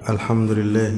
الحمد لله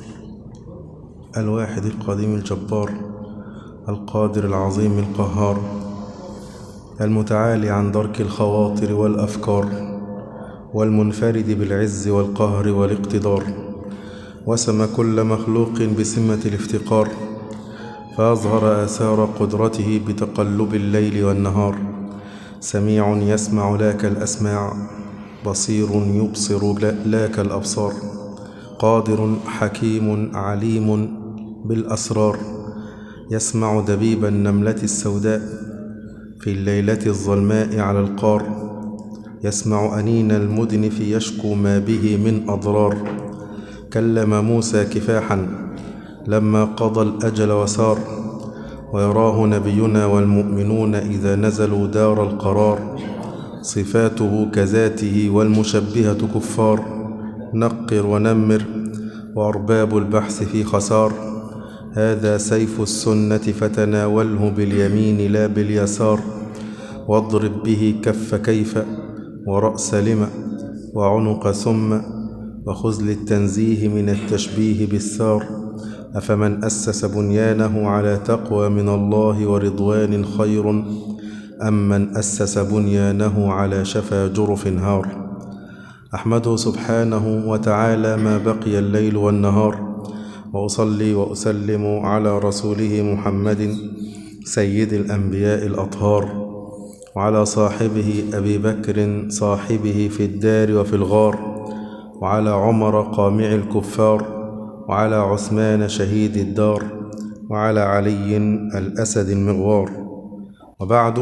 الواحد القديم الجبار القادر العظيم القهار المتعالي عن درك الخواطر والأفكار والمنفرد بالعز والقهر والاقتدار وسم كل مخلوق بسمة الافتقار فأظهر آثار قدرته بتقلب الليل والنهار سميع يسمع لا كالأسماع بصير يبصر لا كالأبصار قادر حكيم عليم بالأسرار يسمع دبيب النملة السوداء في الليلة الظلماء على القار يسمع أنين المدنف يشكو ما به من أضرار كلم موسى كفاحا لما قضى الأجل وسار ويراه نبينا والمؤمنون إذا نزلوا دار القرار صفاته كذاته والمشبهة كفار نقر ونمر وأرباب البحث في خسار هذا سيف السنة فتناوله باليمين لا باليسار واضرب به كف كيف ورأس لم وعنق ثم وخذل التنزيه من التشبيه بالثار أفمن أسس بنيانه على تقوى من الله ورضوان خير أم من أسس بنيانه على شفا جرف هار أحمده سبحانه وتعالى ما بقي الليل والنهار وأصلي وأسلم على رسوله محمد سيد الأنبياء الأطهار وعلى صاحبه أبي بكر صاحبه في الدار وفي الغار وعلى عمر قامع الكفار وعلى عثمان شهيد الدار وعلى علي الأسد المغوار وبعد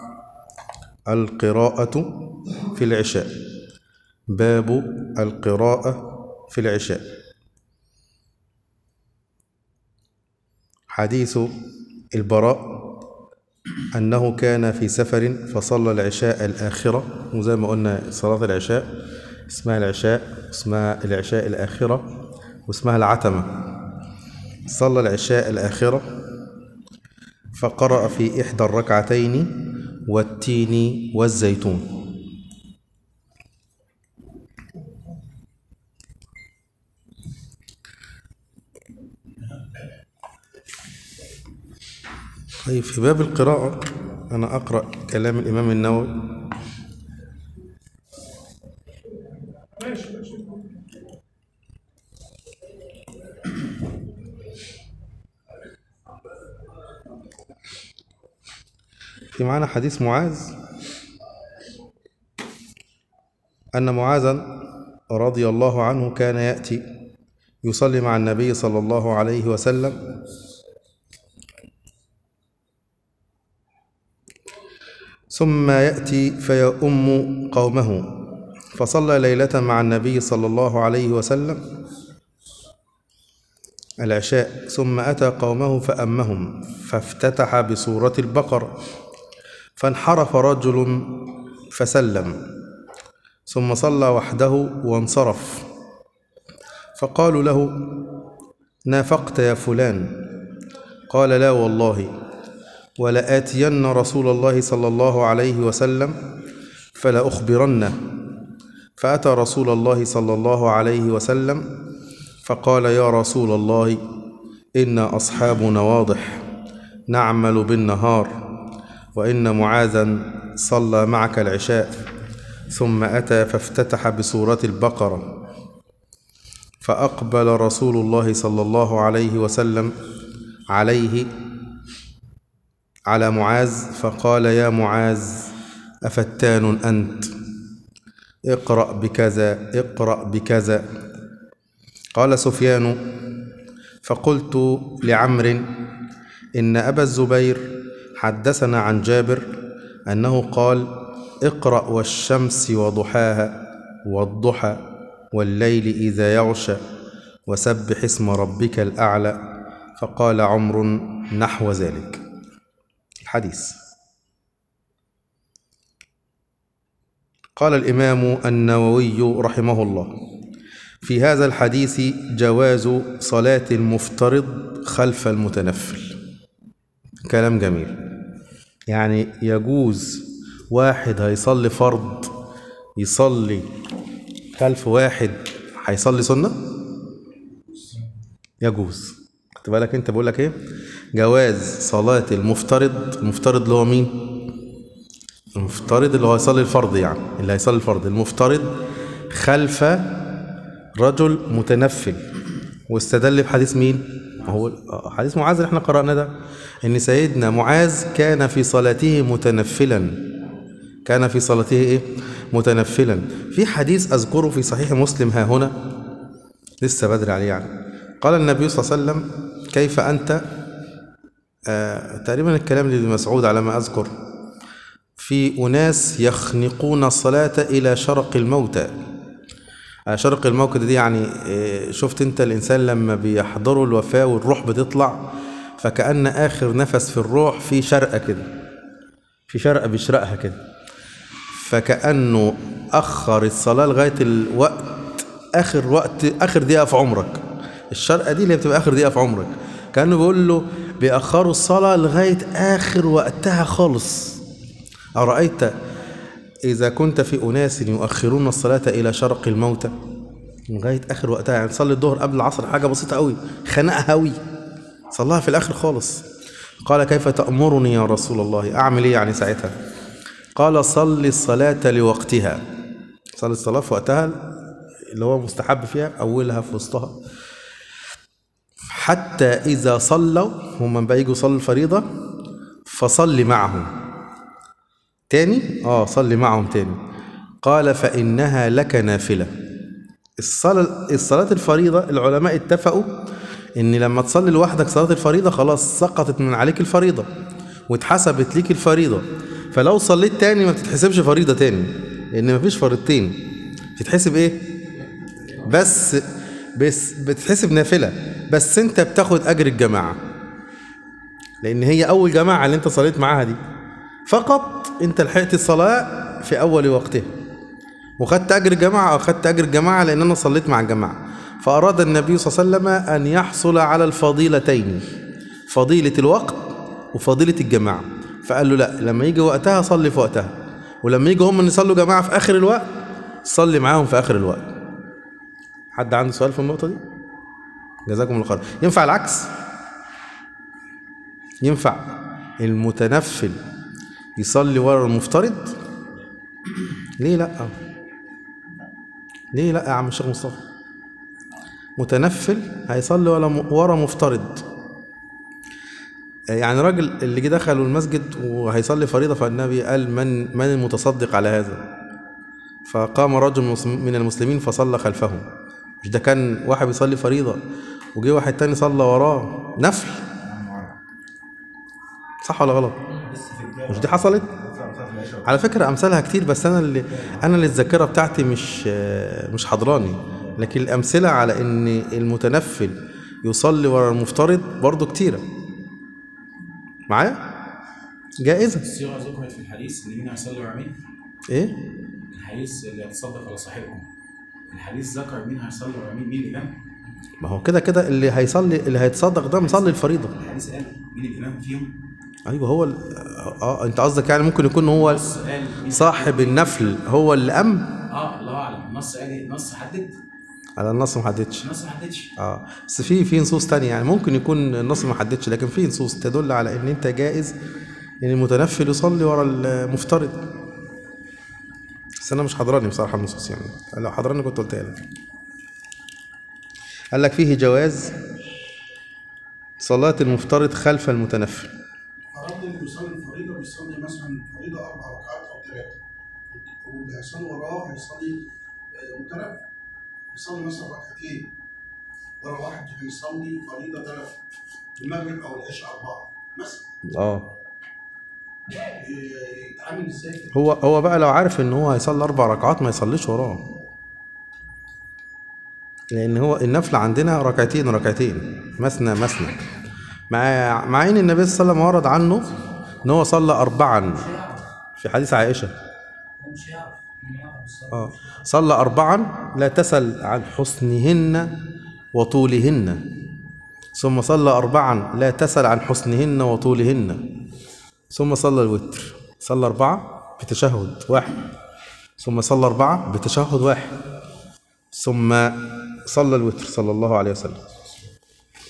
القراءة في العشاء باب القراءة في العشاء حديث البراء أنه كان في سفر فصلى العشاء الآخرة وزي ما قلنا صلاة العشاء اسمها العشاء اسمها العشاء الآخرة واسمها العتمة صلى العشاء الآخرة فقرأ في إحدى الركعتين والتين والزيتون طيب في باب القراءة أنا أقرأ كلام الإمام النووي في معنا حديث معاذ أن معاذا رضي الله عنه كان يأتي يصلي مع النبي صلى الله عليه وسلم ثم يأتي فيؤم قومه فصلى ليلة مع النبي صلى الله عليه وسلم العشاء ثم أتى قومه فأمهم فافتتح بسورة البقرة فانحرف رجل فسلم ثم صلى وحده وانصرف فقالوا له نافقت يا فلان قال لا والله ولآتين رسول الله صلى الله عليه وسلم فلأخبرنه فأتى رسول الله صلى الله عليه وسلم فقال يا رسول الله إنا أصحابنا واضح نعمل بالنهار وإن معاذا صلى معك العشاء ثم أتى فافتتح بسورة البقرة فأقبل رسول الله صلى الله عليه وسلم عليه على معاذ فقال يا معاذ أفتان أنت اقرأ بكذا اقرأ بكذا قال سفيان فقلت لعمر إن أبا الزبير حدثنا عن جابر أنه قال اقرأ والشمس وضحاها والضحى والليل إذا يغشى وسبح اسم ربك الأعلى فقال عمر نحو ذلك الحديث قال الإمام النووي رحمه الله في هذا الحديث جواز صلاة المفترض خلف المتنفل كلام جميل يعني يجوز واحد هيصلي فرض يصلي خلف واحد هيصلي سنة يجوز خد بالك انت بقول لك ايه جواز صلاة المفترض المفترض اللي هو مين المفترض اللي هو هيصلي الفرض يعني اللي هيصلي الفرض المفترض خلف رجل متنفل واستدل بحديث مين هو آه، حديث معاذ اللي احنا قرأنا ده ان سيدنا معاذ كان في صلاته متنفلا كان في صلاته ايه متنفلا في حديث اذكره في صحيح مسلم ها هنا لسه بدري عليه يعني قال النبي صلى الله عليه وسلم كيف انت آه تقريبا الكلام لابن مسعود على ما اذكر في اناس يخنقون الصلاه الى شرق الموتى آه، شرق الموت دي يعني آه، شفت انت الانسان لما بيحضره الوفاه والروح بتطلع فكأن اخر نفس في الروح في شرقه كده في شرقه بيشرقها كده فكأنه أخر الصلاة لغاية الوقت آخر وقت آخر دقيقة في عمرك الشرقة دي اللي بتبقى آخر دقيقة في عمرك كأنه بيقول له بيأخروا الصلاة لغاية آخر وقتها خالص أرأيت إذا كنت في أناس يؤخرون الصلاة إلى شرق الموتى لغاية آخر وقتها يعني تصلي الظهر قبل العصر حاجة بسيطة قوي خنقها قوي صلاها في الآخر خالص قال كيف تأمرني يا رسول الله أعمل إيه يعني ساعتها قال صل الصلاة لوقتها صلي الصلاة في وقتها اللي هو مستحب فيها أولها في وسطها حتى إذا صلوا هم بقى يجوا يصلوا الفريضة فصل معهم تاني اه صلي معهم تاني قال فإنها لك نافلة الصلاة الصلاة الفريضة العلماء اتفقوا إن لما تصلي لوحدك صلاة الفريضة خلاص سقطت من عليك الفريضة واتحسبت ليك الفريضة فلو صليت تاني ما بتتحسبش فريضة تاني لأن مفيش فريضتين تتحسب إيه؟ بس بس بتتحسب نافلة بس أنت بتاخد أجر الجماعة لأن هي أول جماعة اللي أنت صليت معاها دي فقط أنت لحقت الصلاة في أول وقتها وخدت أجر الجماعة أو خدت أجر الجماعة لأن أنا صليت مع الجماعة فأراد النبي صلى الله عليه وسلم أن يحصل على الفضيلتين فضيلة الوقت وفضيلة الجماعة فقال له لا لما يجي وقتها صلي في وقتها ولما يجي هم يصلوا جماعة في آخر الوقت صلي معاهم في آخر الوقت حد عنده سؤال في النقطة دي؟ جزاكم الله خير ينفع العكس؟ ينفع المتنفل يصلي ورا المفترض؟ ليه لا؟ ليه لا يا عم الشيخ مصطفى؟ متنفل هيصلي ورا ورا مفترض يعني راجل اللي جه دخل المسجد وهيصلي فريضه فالنبي قال من من المتصدق على هذا فقام رجل من المسلمين فصلى خلفه مش ده كان واحد بيصلي فريضه وجه واحد تاني صلى وراه نفل صح ولا غلط مش دي حصلت على فكره امثالها كتير بس انا اللي انا اللي الذاكره بتاعتي مش مش حضراني لكن الامثله على ان المتنفل يصلي ورا المفترض برضو كتيره معايا جائزه الصيغه ذكرت في الحديث ان مين هيصلي ورا مين؟ ايه الحديث اللي هتصدق على صاحبكم الحديث ذكر مين هيصلي ورا مين مين الامام؟ ما هو كده كده اللي هيصلي اللي هيتصدق ده مصلي الفريضه الحديث قال مين الامام فيهم؟ ايوه هو ال... اه انت قصدك يعني ممكن يكون هو النص قال مين صاحب النفل هو اللي ام اه الله اعلم النص قال ايه؟ النص حدد؟ على النص ما حددش النص ما حددش اه بس في في نصوص تانية يعني ممكن يكون النص ما حددش لكن في نصوص تدل على ان انت جائز ان المتنفل يصلي ورا المفترض بس انا مش حضراني بصراحه النصوص يعني لو حضراني كنت قلتها لك قال لك فيه جواز صلاة المفترض خلف المتنفل فرض اللي بيصلي الفريضه بيصلي مثلا فريضه اربع ركعات او ثلاثه واللي هيصلي وراه هيصلي آه، متنفل يصلي مثلا ركعتين ورا واحد هيصلي فريضه ثلاثه المغرب او العشاء اربعه مثلا اه ي- يتعامل ازاي في هو هو بقى لو عارف ان هو هيصلي اربع ركعات ما يصليش وراه لان هو النفل عندنا ركعتين ركعتين مثنى مثنى مع مع ان النبي صلى الله عليه وسلم ورد عنه ان هو صلى اربعا في حديث عائشه اه صلى اربعا لا تسل عن حسنهن وطولهن ثم صلى اربعا لا تسل عن حسنهن وطولهن ثم صلى الوتر صلى أربعة بتشهد واحد ثم صلى أربعة بتشهد واحد ثم صلى الوتر صلى الله عليه وسلم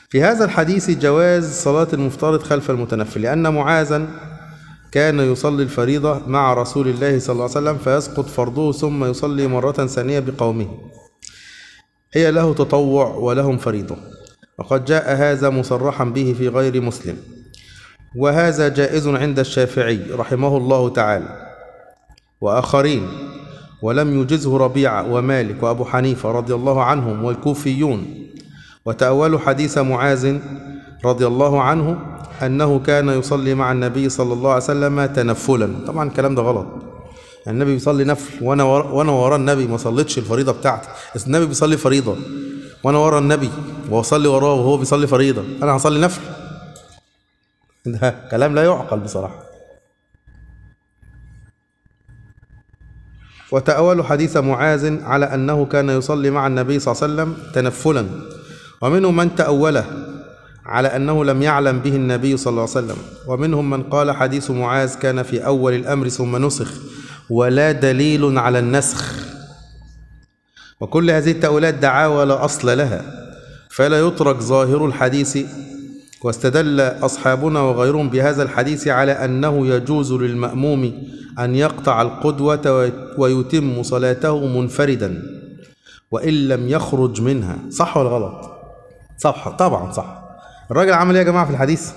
في هذا الحديث جواز صلاة المفترض خلف المتنفل لأن معاذا كان يصلي الفريضة مع رسول الله صلى الله عليه وسلم فيسقط فرضه ثم يصلي مرة ثانية بقومه هي له تطوع ولهم فريضة وقد جاء هذا مصرحا به في غير مسلم وهذا جائز عند الشافعي رحمه الله تعالى وآخرين ولم يجزه ربيعة ومالك وأبو حنيفة رضي الله عنهم والكوفيون وتأولوا حديث معاذ رضي الله عنه أنه كان يصلي مع النبي صلى الله عليه وسلم تنفلا طبعا الكلام ده غلط النبي بيصلي نفل وانا ورا وانا ورا النبي ما صليتش الفريضه بتاعتي بس النبي بيصلي فريضه وانا ورا النبي واصلي وراه وهو بيصلي فريضه انا هصلي نفل ده كلام لا يعقل بصراحه وتأولوا حديث معاذ على أنه كان يصلي مع النبي صلى الله عليه وسلم تنفلا ومنهم من تأوله على أنه لم يعلم به النبي صلى الله عليه وسلم ومنهم من قال حديث معاذ كان في أول الأمر ثم نسخ ولا دليل على النسخ وكل هذه التأويلات دعاوى لا أصل لها فلا يترك ظاهر الحديث واستدل أصحابنا وغيرهم بهذا الحديث على أنه يجوز للمأموم أن يقطع القدوة ويتم صلاته منفردا وإن لم يخرج منها صح ولا غلط؟ صح طبعا صح الراجل عمل ايه يا جماعة في الحديث؟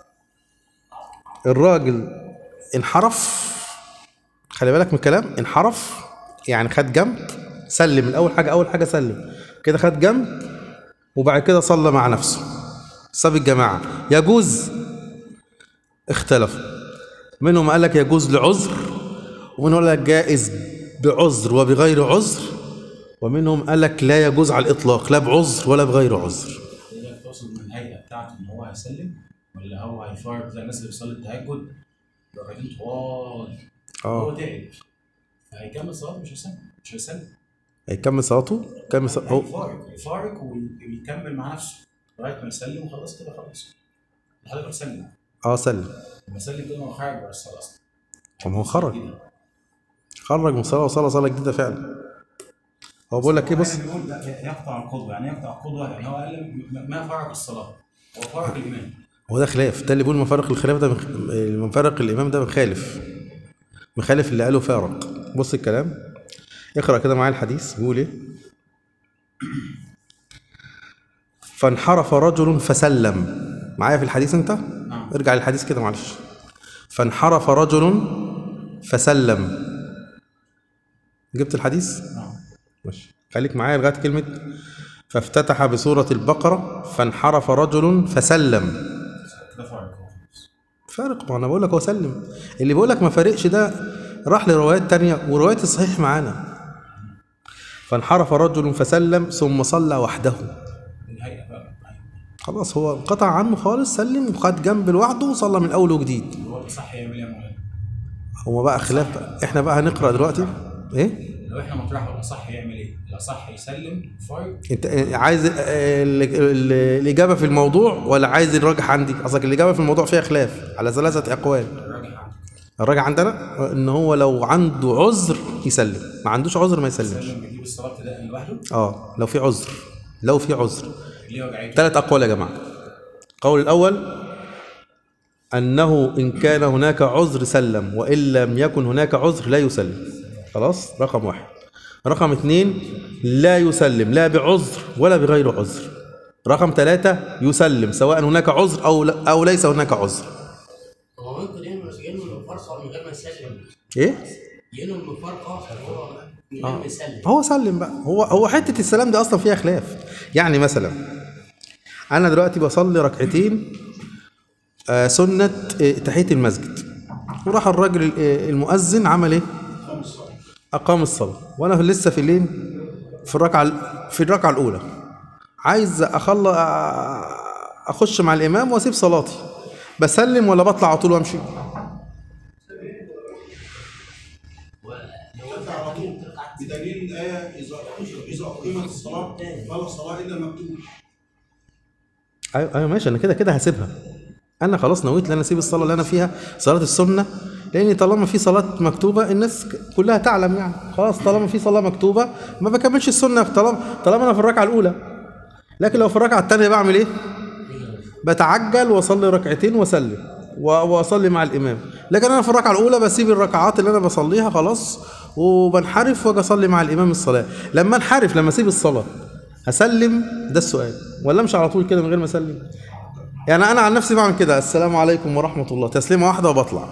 الراجل انحرف خلي بالك من الكلام انحرف يعني خد جنب سلم الاول حاجه اول حاجه سلم كده خد جنب وبعد كده صلى مع نفسه ساب الجماعه يجوز اختلفوا منهم قال لك يجوز لعذر ومنهم قال لك جائز بعذر وبغير عذر ومنهم قال لك لا يجوز على الاطلاق لا بعذر ولا بغير عذر حضرتك تقصد من الهيئه بتاعته ان هو هيسلم ولا هو هيفارق زي الناس اللي بتصلي التهجد ركعتين طوال هو اه تعب فهيكمل صلاته مش هيسلم مش هيسلم هيكمل صلاته كمل صلاته هو- هيفارق يفارق ويكمل مع نفسه لغايه ما يسلم وخلاص كده خلاص حضرتك بتسلم اه سلم لما يسلم كده هو خارج بره الصلاه اصلا طب ما هو خرج كده. خرج من صلاه وصلاه صلاه جديده فعلا هو بيقول لك ايه بص يعني بيقول لا، يقطع القدوه يعني يقطع القدوه يعني هو قال م- ما فارق الصلاه هو فارق الامام هو ده خلاف ده اللي بيقول مفارق الخلاف ده مخ... مفارق الامام ده مخالف مخالف اللي قاله فارق بص الكلام اقرا كده معايا الحديث بيقول ايه فانحرف رجل فسلم معايا في الحديث انت نعم. ارجع للحديث كده معلش فانحرف رجل فسلم جبت الحديث نعم ماشي خليك معايا لغايه كلمه فافتتح بسوره البقره فانحرف رجل فسلم كده فارق هو خلاص فارق ما انا بقول لك هو سلم اللي بيقول لك ما فارقش ده راح لروايات تانية ورواية الصحيح معانا فانحرف رجل فسلم ثم صلى وحده الهيئه بقى أيوة. خلاص هو انقطع عنه خالص سلم وخد جنب لوحده وصلى من اول وجديد هو الصح يعمل ايه يا مولانا؟ هو بقى خلاف بقى. احنا بقى هنقرا دلوقتي ايه لو احنا مطرحه الاصح يعمل ايه؟ الاصح يسلم فارق انت عايز ال- ال- الاجابه في الموضوع ولا عايز الراجح عندي قصدك الاجابه في الموضوع فيها خلاف على ثلاثه اقوال الراجح عندك الراجح عندنا ان هو لو عنده عذر يسلم ما عندوش عذر ما يسلمش سلم بيجيب الصلاه ابتداء لوحده اه لو في عذر لو في عذر ليه وجعته؟ ثلاث اقوال يا جماعه القول الاول انه ان كان هناك عذر سلم وان لم يكن هناك عذر لا يسلم خلاص رقم واحد رقم اثنين لا يسلم لا بعذر ولا بغير عذر رقم ثلاثة يسلم سواء هناك عذر أو لا أو ليس هناك عذر هو ممكن ينوي ينوي الفرقه من غير ما يسلم إيه؟ ينوي الفرقه هو من غير ما يسلم هو سلم بقى هو هو حته السلام دي اصلا فيها خلاف يعني مثلا انا دلوقتي بصلي ركعتين آه، سنه آه، تحيه المسجد وراح الراجل ال- آه، المؤذن عمل ايه اقام الصلاه وانا لسه في الليل في الركعه ال- في الركعه الاولى عايز اخلص اخش مع الامام واسيب صلاتي بسلم ولا بطلع على طول وامشي ترجع على طول بدليل الآية إذا إذا أقيمت الصلاة فلا صلاة إلا مكتوب ايوه ايوه ماشي انا كده كده هسيبها انا خلاص نويت ان انا اسيب الصلاه اللي انا فيها صلاه السنه لان طالما في صلاه مكتوبه الناس ك- كلها تعلم يعني خلاص طالما في صلاه مكتوبه ما بكملش السنه طالما طالما انا في الركعه الاولى لكن لو في الركعه الثانيه بعمل ايه بتعجل واصلي ركعتين واسلم و- واصلي مع الامام لكن انا في الركعه الاولى بسيب الركعات اللي انا بصليها خلاص وبنحرف واجي اصلي مع الامام الصلاه لما انحرف لما اسيب الصلاه هسلم ده السؤال ولا مش على طول كده من غير ما اسلم يعني انا عن نفسي بعمل كده السلام عليكم ورحمه الله تسليمه واحده وبطلع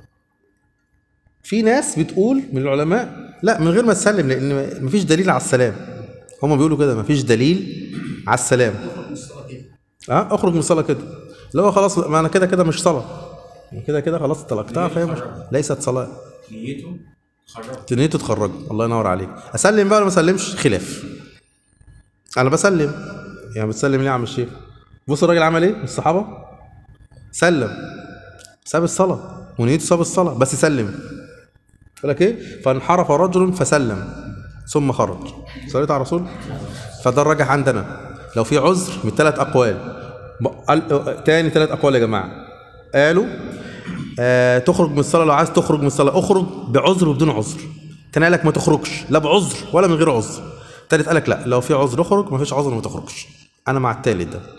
في ناس بتقول من العلماء لا من غير ما تسلم لان مفيش دليل على السلام هم بيقولوا كده مفيش دليل على السلام اه اخرج من الصلاه كده اللي هو خلاص ما انا كده كده مش صلاه كده كده خلاص طلقتها فاهم ليست صلاه نيته خرجت نيته تخرج الله ينور عليك اسلم بقى ولا ما اسلمش خلاف انا بسلم يعني بتسلم ليه يا عم الشيخ بص الراجل عمل ايه من الصحابه سلم ساب الصلاه ونيته ساب الصلاه بس سلم يقول لك ايه فانحرف رجل فسلم ثم خرج صليت على الرسول فده الراجح عندنا لو في عذر من ثلاث اقوال ب- قال- تاني ثلاث اقوال يا جماعه قالوا آه تخرج من الصلاه لو عايز تخرج من الصلاه اخرج بعذر وبدون عذر تاني قال لك ما تخرجش لا بعذر ولا من غير عذر تالت قال لك لا لو في عذر اخرج ما فيش عذر ما تخرجش انا مع التالت ده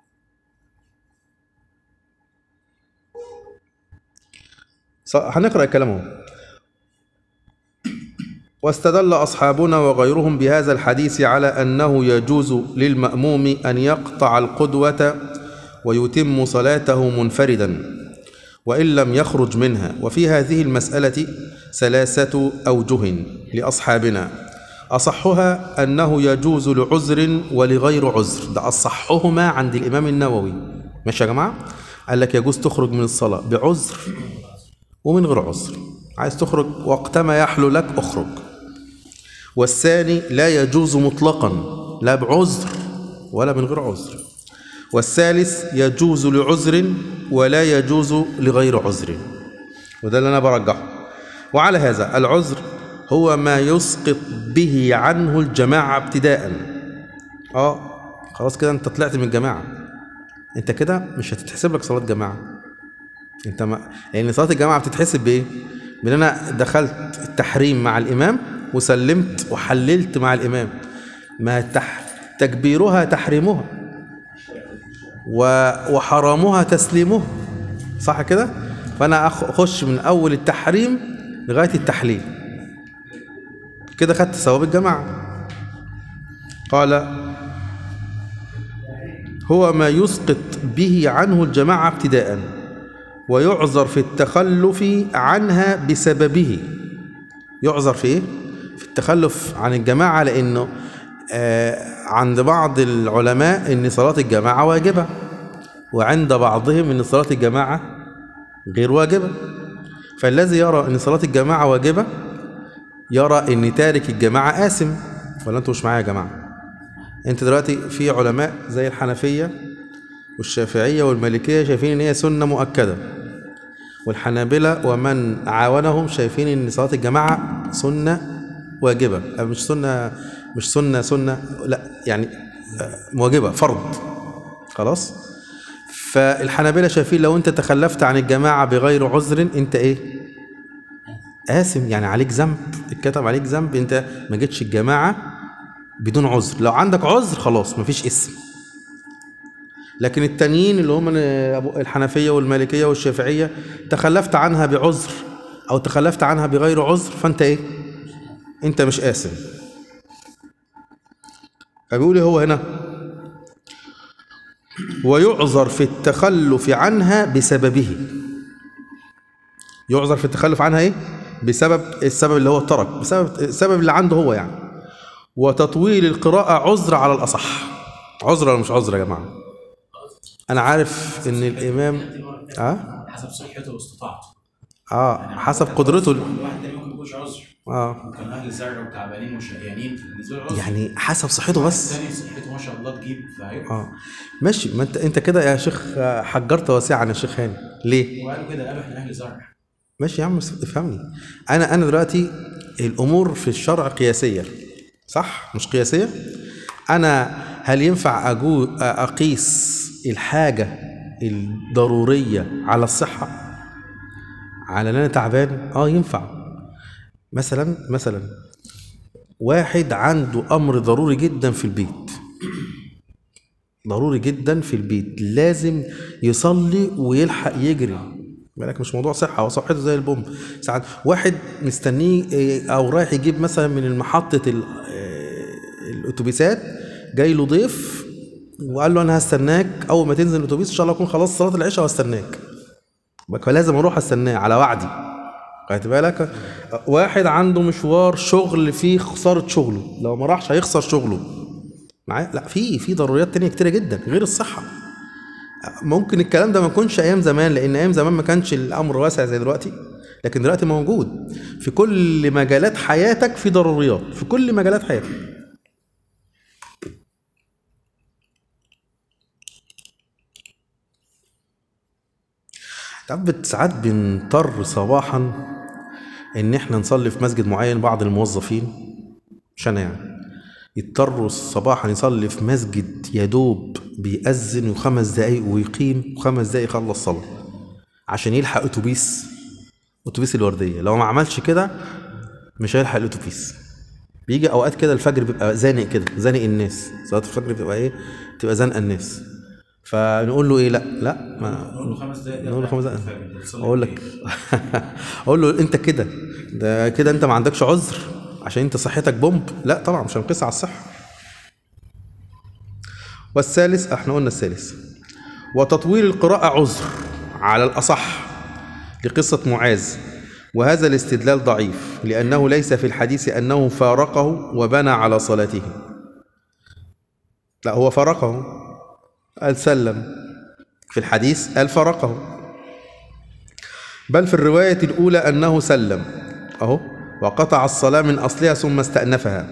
ص- هنقرا الكلام اهو واستدل أصحابنا وغيرهم بهذا الحديث على أنه يجوز للمأموم أن يقطع القدوة ويتم صلاته منفردا وإن لم يخرج منها وفي هذه المسألة ثلاثة أوجه لأصحابنا أصحها أنه يجوز لعذر ولغير عذر ده أصحهما عند الإمام النووي ماشي يا جماعة قال لك يجوز تخرج من الصلاة بعذر ومن غير عذر عايز تخرج وقتما يحلو لك اخرج والثاني لا يجوز مطلقا لا بعذر ولا من غير عذر والثالث يجوز لعذر ولا يجوز لغير عذر وده اللي انا برجحه وعلى هذا العذر هو ما يسقط به عنه الجماعة ابتداء اه خلاص كده انت طلعت من الجماعة انت كده مش هتتحسب لك صلاة جماعة انت ما لان صلاه الجماعه بتتحسب بايه بان انا دخلت التحريم مع الامام وسلمت وحللت مع الامام ما تح... تكبيرها تحريمها و... وحرامها تسليمها صح كده فانا أخ- اخش من اول التحريم لغايه التحليل كده خدت ثواب الجماعه قال هو ما يسقط به عنه الجماعه ابتداءً ويعذر في التخلف عنها بسببه يعذر في ايه في التخلف عن الجماعة لأنه آه عند بعض العلماء أن صلاة الجماعة واجبة وعند بعضهم أن صلاة الجماعة غير واجبة فالذي يرى أن صلاة الجماعة واجبة يرى أن تارك الجماعة آثم ولا أنتوا مش معايا يا جماعة أنت دلوقتي في علماء زي الحنفية والشافعية والمالكية شايفين ان هي سنة مؤكدة والحنابلة ومن عاونهم شايفين ان صلاة الجماعة سنة واجبة أه مش سنة مش سنة سنة لا يعني آه، واجبة فرض خلاص فالحنابلة شايفين لو انت تخلفت عن الجماعة بغير عذر انت ايه آثم يعني عليك ذنب اتكتب عليك ذنب انت ما جيتش الجماعة بدون عذر لو عندك عذر خلاص مفيش اسم لكن التانيين اللي هم أبو- الحنفية والمالكية والشافعية تخلفت عنها بعذر أو تخلفت عنها بغير عذر فأنت إيه؟ أنت مش آثم فبيقول إيه هو هنا ويعذر في التخلف عنها بسببه يعذر في التخلف عنها إيه؟ بسبب السبب اللي هو ترك بسبب السبب اللي عنده هو يعني وتطويل القراءة عذر على الأصح عذر ولا مش عذر يا جماعة أنا عارف إن الإمام آه حسب صحته واستطاعته آه حسب قدرته الواحد تاني ممكن يكونش عذر آه ممكن اهل زرع وتعبانين وشقيانين بالنسبه له عذر يعني حسب صحته بس تاني صحته ما شاء الله تجيب فهيبقى اه ماشي ما انت انت كده يا شيخ آه، حجرت واسعا يا شيخ هاني ليه؟ وقالوا كده قالوا احنا اهل زرع ماشي يا عم بس افهمني انا انا دلوقتي الامور في الشرع قياسيه صح مش قياسيه انا هل ينفع أجو اقيس الحاجه الضروريه على الصحه على ان انا تعبان اه ينفع مثلا مثلا واحد عنده امر ضروري جدا في البيت ضروري جدا في البيت لازم يصلي ويلحق يجري بالك مش موضوع صحة هو صحته زي البوم ساعات واحد مستنيه إيه، او رايح يجيب مثلا من المحطة ال- إيه، الاتوبيسات جاي له ضيف وقال له انا هستناك اول ما تنزل الاتوبيس ان شاء الله اكون خلاص صلاة العشاء وهستناك بقى لازم اروح استناه على وعدي خدت بالك واحد عنده مشوار شغل فيه خسارة شغله لو ما راحش هيخسر شغله معايا لا في في ضروريات تانية كتيرة جدا غير الصحة ممكن الكلام ده ما يكونش ايام زمان لان ايام زمان ما كانش الامر واسع زي دلوقتي لكن دلوقتي موجود في كل مجالات حياتك في ضروريات في كل مجالات حياتك تعرف ساعات بنضطر صباحا ان احنا نصلي في مسجد معين بعض الموظفين مش انا يعني يضطروا صباحا يصلي في مسجد يا دوب بيأذن وخمس دقايق ويقيم وخمس دقايق يخلص صلاة عشان يلحق اتوبيس اتوبيس الوردية لو ما عملش كده مش هيلحق الاتوبيس بيجي اوقات كده الفجر بيبقى زانق كده زانق الناس صلاة الفجر بتبقى ايه بتبقى زانقة الناس فنقول له ايه لا لا ما نقول له خمس دقايق نقول له خمس دقايق دقايق تصلي اقول لك اقول له انت كده ده كده انت ما عندكش عذر عشان انت صحتك بومب لا طبعا مش هنقيس على الصحه والثالث احنا قلنا الثالث وتطويل القراءة عذر على الأصح لقصة معاذ وهذا الاستدلال ضعيف لأنه ليس في الحديث أنه فارقه وبنى على صلاته لا هو فارقه قال سلم في الحديث قال فارقه بل في الرواية الأولى أنه سلم أهو وقطع الصلاة من أصلها ثم استأنفها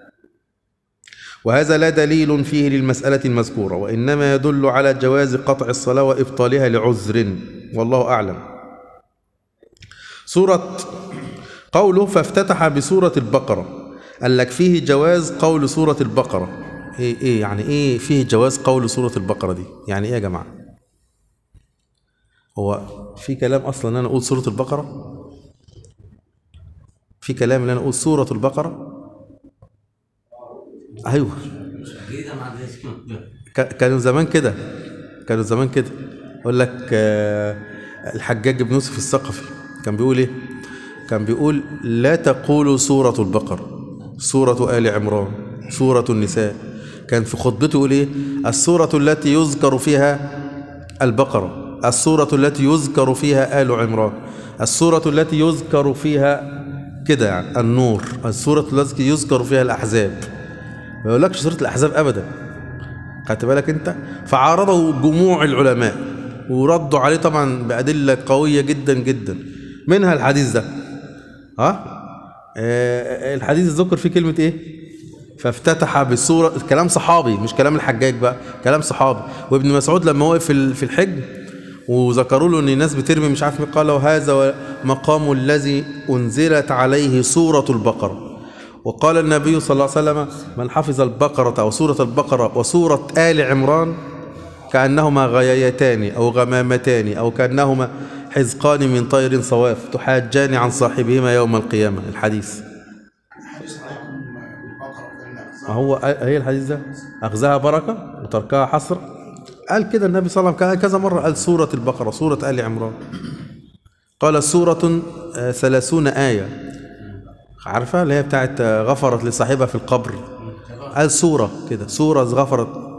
وهذا لا دليل فيه للمسألة المذكورة وإنما يدل على جواز قطع الصلاة وإبطالها لعذر والله أعلم سورة قوله فافتتح بسورة البقرة قال لك فيه جواز قول سورة البقرة إيه, إيه يعني إيه فيه جواز قول سورة البقرة دي يعني إيه يا جماعة هو في كلام اصلا ان انا اقول سوره البقره في كلام ان انا اقول سوره البقره ايوه جديدة مع الناس ك- كانوا زمان كده كانوا زمان كده يقول لك آه، الحجاج بن يوسف الثقفي كان بيقول ايه كان بيقول لا تقولوا سورة البقرة سورة آل عمران سورة النساء كان في خطبته يقول ايه السورة التي يذكر فيها البقرة السورة التي يذكر فيها آل عمران السورة التي يذكر فيها كده يعني النور السورة التي يذكر فيها الأحزاب ما يقولكش سورة الأحزاب أبدا خدت بالك أنت فعارضه جموع العلماء وردوا عليه طبعا بأدلة قوية جدا جدا منها الحديث ده ها آه الحديث ذكر فيه كلمة إيه فافتتح بسورة كلام صحابي مش كلام الحجاج بقى كلام صحابي وابن مسعود لما وقف في ال- في الحج وذكروا له ان الناس بترمي مش عارف مين قال له هذا مقام الذي انزلت عليه سوره البقره وقال النبي صلى الله عليه وسلم من حفظ البقره او سوره البقره وسوره ال عمران كانهما غيايتان او غمامتان او كانهما حزقان من طير صواف تحاجان عن صاحبهما يوم القيامه الحديث حديث عليكم بالبقرة فإن ما أخذها هو هي الحديث ده أخذها بركة وتركها حسر قال كده النبي صلى الله عليه وسلم قال كذا مرة قال سورة البقرة سورة آل عمران قال سورة آه، ثلاثون آية عارفة اللي هي بتاعت آه، غفرت لصاحبها في القبر قال سورة كده سورة غفرت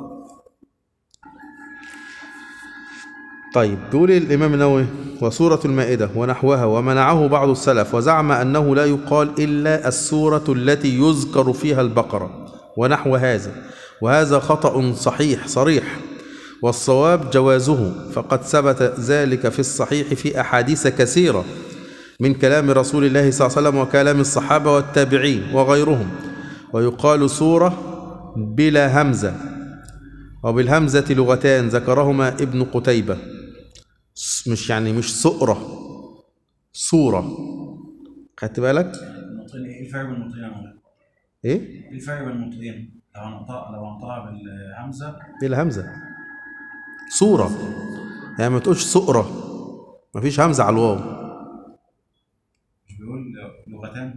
طيب بيقول الإمام النووي وسورة المائدة ونحوها ومنعه بعض السلف وزعم أنه لا يقال إلا السورة التي يذكر فيها البقرة ونحو هذا وهذا خطأ صحيح صريح والصواب جوازه فقد ثبت ذلك في الصحيح في أحاديث كثيرة من كلام رسول الله صلى الله عليه وسلم وكلام الصحابة والتابعين وغيرهم ويقال سورة بلا همزة وبالهمزة لغتان ذكرهما ابن قتيبة س- مش يعني مش سؤرة سورة خدت بالك النطقين ايه الفرق بين النطقين يا مولانا؟ ايه ايه الفرق بين النطقين؟ لو هنقطع لو هنقطعها بالهمزه ايه الهمزة سورة يعني ما تقولش سؤرة مفيش همزة على الواو مش بيقول لغتان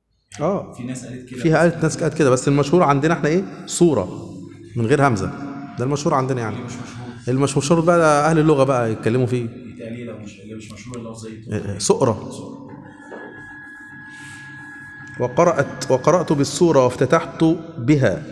اه في ناس قالت كده فيها قالت ناس قالت كده بس المشهور عندنا احنا ايه سورة من غير همزة ده المشهور عندنا يعني اللي مش مشهور المش مشهور بقى اهل اللغه بقى يتكلموا فيه يتقال لو مش اللي مش مشهور اللفظيه سؤرة وقرأت وقرأت بالسورة وافتتحت بها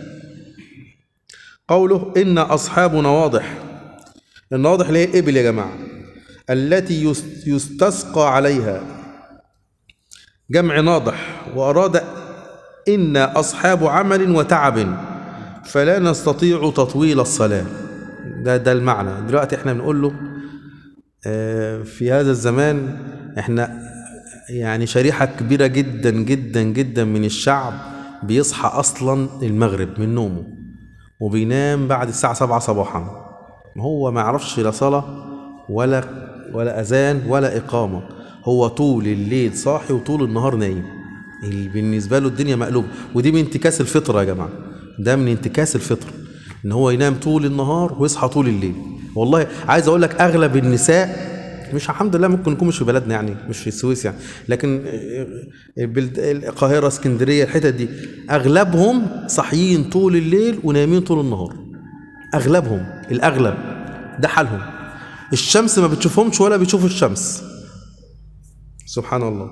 قوله إن أصحابنا واضح إن واضح ليه إبل يا جماعة التي يس- يستسقى عليها جمع ناضح وأراد إن أصحاب عمل وتعب فلا نستطيع تطويل الصلاة ده ده المعنى دلوقتي احنا بنقول له آه، في هذا الزمان احنا يعني شريحة كبيرة جدا جدا جدا من الشعب بيصحى أصلا المغرب من نومه وبينام بعد الساعة سبعة صباحا هو ما يعرفش لا صلاة ولا ولا أذان ولا إقامة هو طول الليل صاحي وطول النهار نايم اللي بالنسبة له الدنيا مقلوبة ودي من انتكاس الفطرة يا جماعة ده من انتكاس الفطرة ان هو ينام طول النهار ويصحى طول الليل والله عايز اقول لك اغلب النساء مش الحمد لله ممكن نكون مش في بلدنا يعني مش في السويس يعني لكن البلد- القاهره اسكندريه الحتت دي اغلبهم صاحيين طول الليل ونايمين طول النهار اغلبهم الاغلب ده حالهم الشمس ما بتشوفهمش ولا بيشوفوا الشمس سبحان الله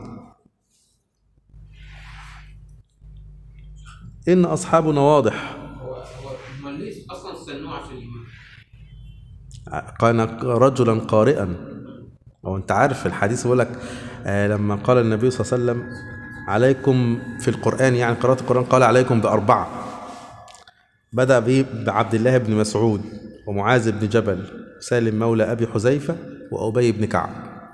ان اصحابنا واضح هو هو امال ليه اصلا استنوه عشان يجيبوه؟ كان رجلا قارئا هو انت عارف الحديث بيقول لك آه لما قال النبي صلى الله عليه وسلم عليكم في القرآن يعني قراءة القرآن قال عليكم بأربعة بدأ به بعبد الله بن مسعود ومعاذ بن جبل سالم مولى أبي حذيفة وأبي بن كعب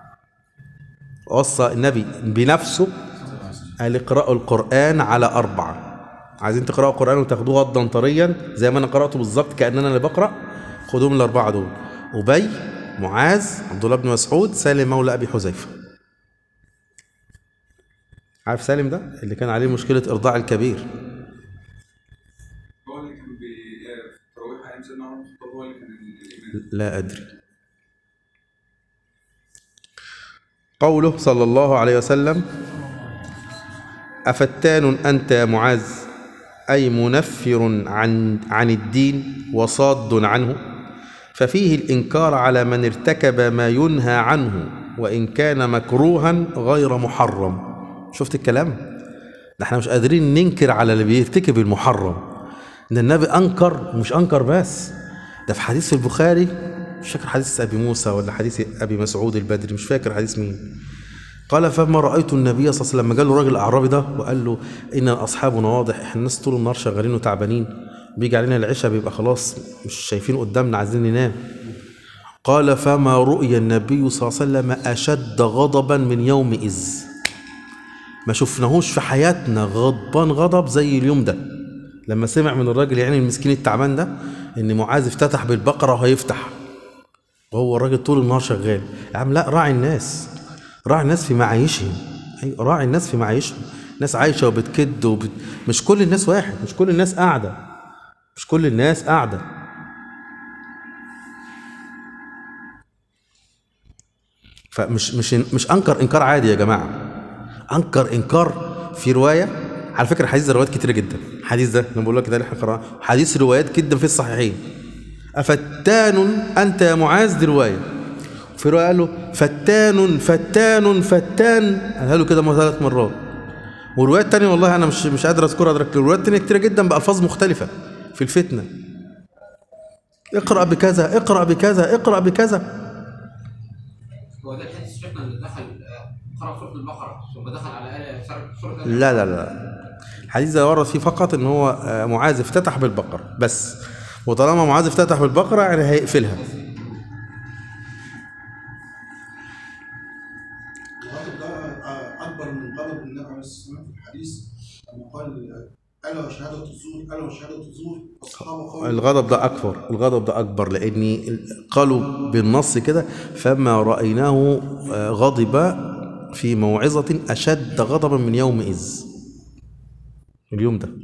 وصى النبي بنفسه قال اقرأوا القرآن على أربعة عايزين تقرأوا القرآن وتاخدوه غضا طريا زي ما أنا قرأته بالظبط كأن أنا اللي بقرأ خدوهم الأربعة دول أبي معاذ عبد الله بن مسعود سالم مولى أبي حذيفة عارف سالم ده اللي كان عليه مشكلة إرضاع الكبير هو اللي كان بي في التراويح ايام سيدنا عمر بن الخطاب هو اللي كان الامام لا أدري قوله صلى الله عليه وسلم أفتان أنت يا معاذ أي منفر عن عن الدين وصاد عنه ففيه الإنكار على من ارتكب ما ينهى عنه وإن كان مكروها غير محرم شفت الكلام؟ ده احنا مش قادرين ننكر على اللي بيرتكب المحرم ده النبي أنكر ومش أنكر بس ده في حديث في البخاري مش فاكر حديث أبي موسى ولا حديث أبي مسعود البدري مش فاكر حديث مين قال فما رأيت النبي صلى الله عليه وسلم لما جاله الراجل الأعرابي ده وقال له إن أصحابنا واضح إحنا الناس طول النهار شغالين وتعبانين بيجي علينا العشاء بيبقى خلاص مش شايفين قدامنا عايزين ننام قال فما رؤي النبي صلى الله عليه وسلم أشد غضبا من يومئذ ما شفناهوش في حياتنا غضبان غضب زي اليوم ده لما سمع من الراجل يعني المسكين التعبان ده ان معاذ افتتح بالبقره وهيفتح وهو الراجل طول النهار شغال يا عم لا راعي الناس راعي الناس في معايشهم أيوة، راعي الناس في معايشهم ناس عايشه وبتكد وبت... مش كل الناس واحد مش كل الناس قاعده مش كل الناس قاعده فمش مش مش انكر انكار عادي يا جماعه انكر انكار في روايه على فكره حديث ده روايات كتيره جدا الحديث ده انا بقول لك ده اللي احنا قرأناه حديث روايات جدا في الصحيحين افتان انت يا معاذ دي روايه في روايه قال له فتان فتان فتان قالها له كده ثلاث مرات وروايات تانية والله انا مش مش قادر اذكرها دلوقتي روايات تانية كتيره جدا بالفاظ مختلفه في الفتنه اقرا بكذا اقرا بكذا اقرا بكذا هو ده الحديث شيخنا اللي دخل آه، قرأ سورة البقرة ثم دخل على آل سورة سورة آل لا لا لا الحديث ده ورد فيه فقط ان هو آه، معاذ افتتح بالبقره بس وطالما معاذ افتتح بالبقره يعني هيقفلها الغضب ده آه، اكبر من غضب النبي عليه الصلاه والسلام في الحديث لما قال آه، الا وشهاده الزور الا وشهاده الزور اصحاب قول الغضب ده اكبر الغضب ده اكبر لان قالوا بالنص كده فما رايناه آه، غضب في موعظه اشد غضبا من يومئذ اليوم ده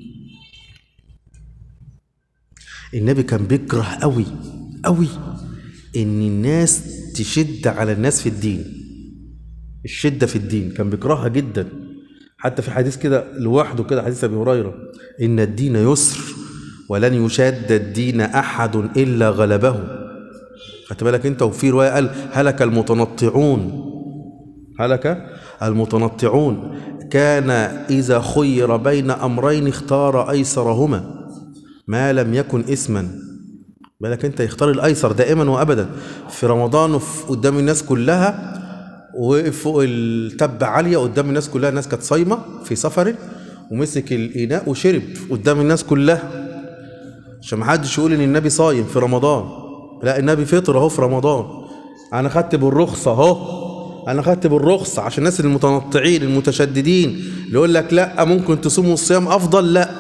النبي كان بيكره قوي قوي ان الناس تشد على الناس في الدين الشده في الدين كان بيكرهها جدا حتى في حديث كده لوحده كده حديث ابي هريره ان الدين يسر ولن يشاد الدين احد الا غلبه خدت بالك انت وفي روايه قال هلك المتنطعون هلك المتنطعون كان اذا خير بين امرين اختار ايسرهما ما لم يكن اسما بالك انت يختار الايسر دائما وابدا في رمضان وفي قدام الناس كلها وقف فوق التبة عالية قدام الناس كلها الناس كانت صايمة في سفر ومسك الإناء وشرب قدام الناس كلها عشان ما حدش يقول ان النبي صايم في رمضان لا النبي فطر اهو في رمضان انا خدت بالرخصة اهو انا خدت بالرخصة عشان الناس المتنطعين المتشددين اللي يقول لك لا ممكن تصوموا الصيام افضل لا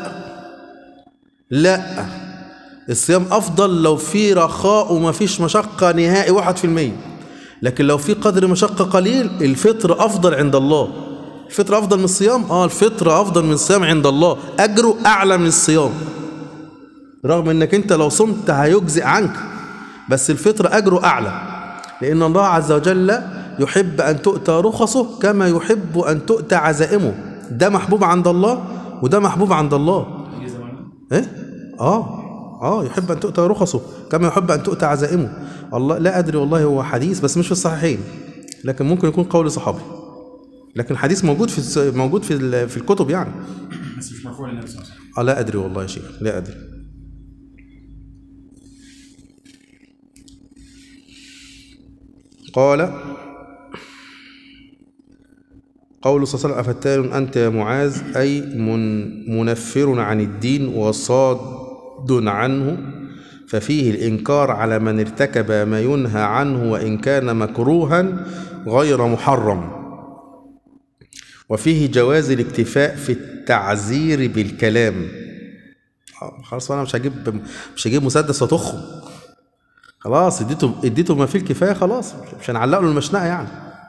لا الصيام افضل لو في رخاء وما فيش مشقة نهائي واحد في المية لكن لو في قدر مشقة قليل الفطر افضل عند الله الفطر افضل من الصيام اه الفطر افضل من الصيام عند الله اجره اعلى من الصيام رغم انك انت لو صمت هيجزئ عنك بس الفطر اجره اعلى لان الله عز وجل يحب ان تؤتى رخصه كما يحب ان تؤتى عزائمه ده محبوب عند الله وده محبوب عند الله ايه زمان ايه اه اه يحب ان تؤتى رخصه كما يحب ان تؤتى عزائمه الله لا ادري والله هو حديث بس مش في الصحيحين لكن ممكن يكون قول صحابي لكن حديث موجود في الس- موجود في ال- في الكتب يعني بس مش مرفوع للنبي صلى الله عليه وسلم اه لا ادري والله يا شيخ لا ادري قال قول صلى الله عليه وسلم أفتان أنت يا معاذ أي من منفر عن الدين وصاد عنه ففيه الإنكار على من ارتكب ما ينهى عنه وإن كان مكروها غير محرم وفيه جواز الاكتفاء في التعزير بالكلام آه، خلاص انا مش هجيب مش هجيب مسدس واطخه خلاص اديته اديته ما فيه الكفايه خلاص مش هنعلق له المشنقه يعني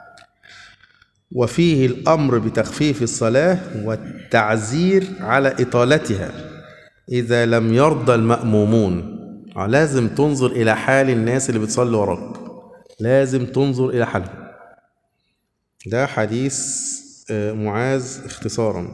وفيه الامر بتخفيف الصلاه والتعزير على اطالتها اذا لم يرضى المامومون آه، لازم تنظر الى حال الناس اللي بتصلي وراك لازم تنظر الى حالهم ده حديث آه، معاذ اختصارا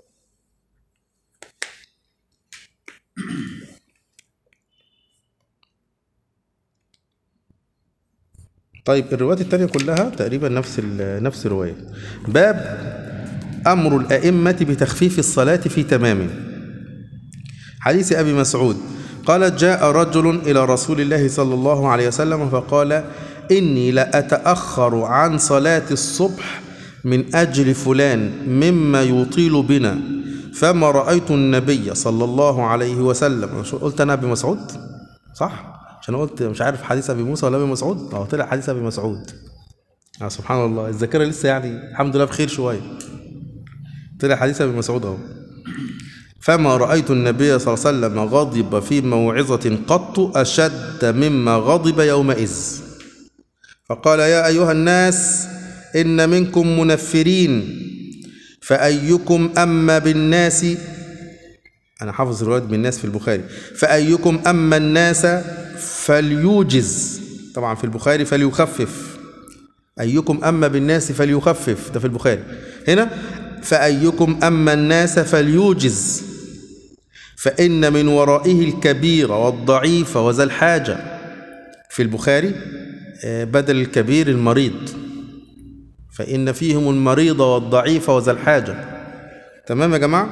طيب الروايات التانية كلها تقريبا نفس ال- نفس الرواية باب أمر الأئمة بتخفيف الصلاة في تمامه حديث أبي مسعود قال جاء رجل إلى رسول الله صلى الله عليه وسلم فقال إني لأتأخر عن صلاة الصبح من أجل فلان مما يطيل بنا فما رأيت النبي صلى الله عليه وسلم شو قلت أنا أبي مسعود صح عشان قلت مش عارف حديث أبي موسى ولا أبي مسعود اه طلع حديث أبي مسعود آه سبحان الله الذاكرة لسه يعني الحمد لله بخير شوية طلع حديث أبي مسعود أهو فما رأيت النبي صلى الله عليه وسلم غضب في موعظة قط أشد مما غضب يومئذ فقال يا أيها الناس إن منكم منفرين فأيكم أما بالناس أنا حافظ الرواية بالناس في البخاري فأيكم أما الناس فليوجز طبعا في البخاري فليخفف أيكم أما بالناس فليخفف ده في البخاري هنا فأيكم أما الناس فليوجز فإن من ورائه الكبير والضعيف وذا الحاجة في البخاري آه، بدل الكبير المريض فإن فيهم المريض والضعيف وذا الحاجة تمام يا جماعة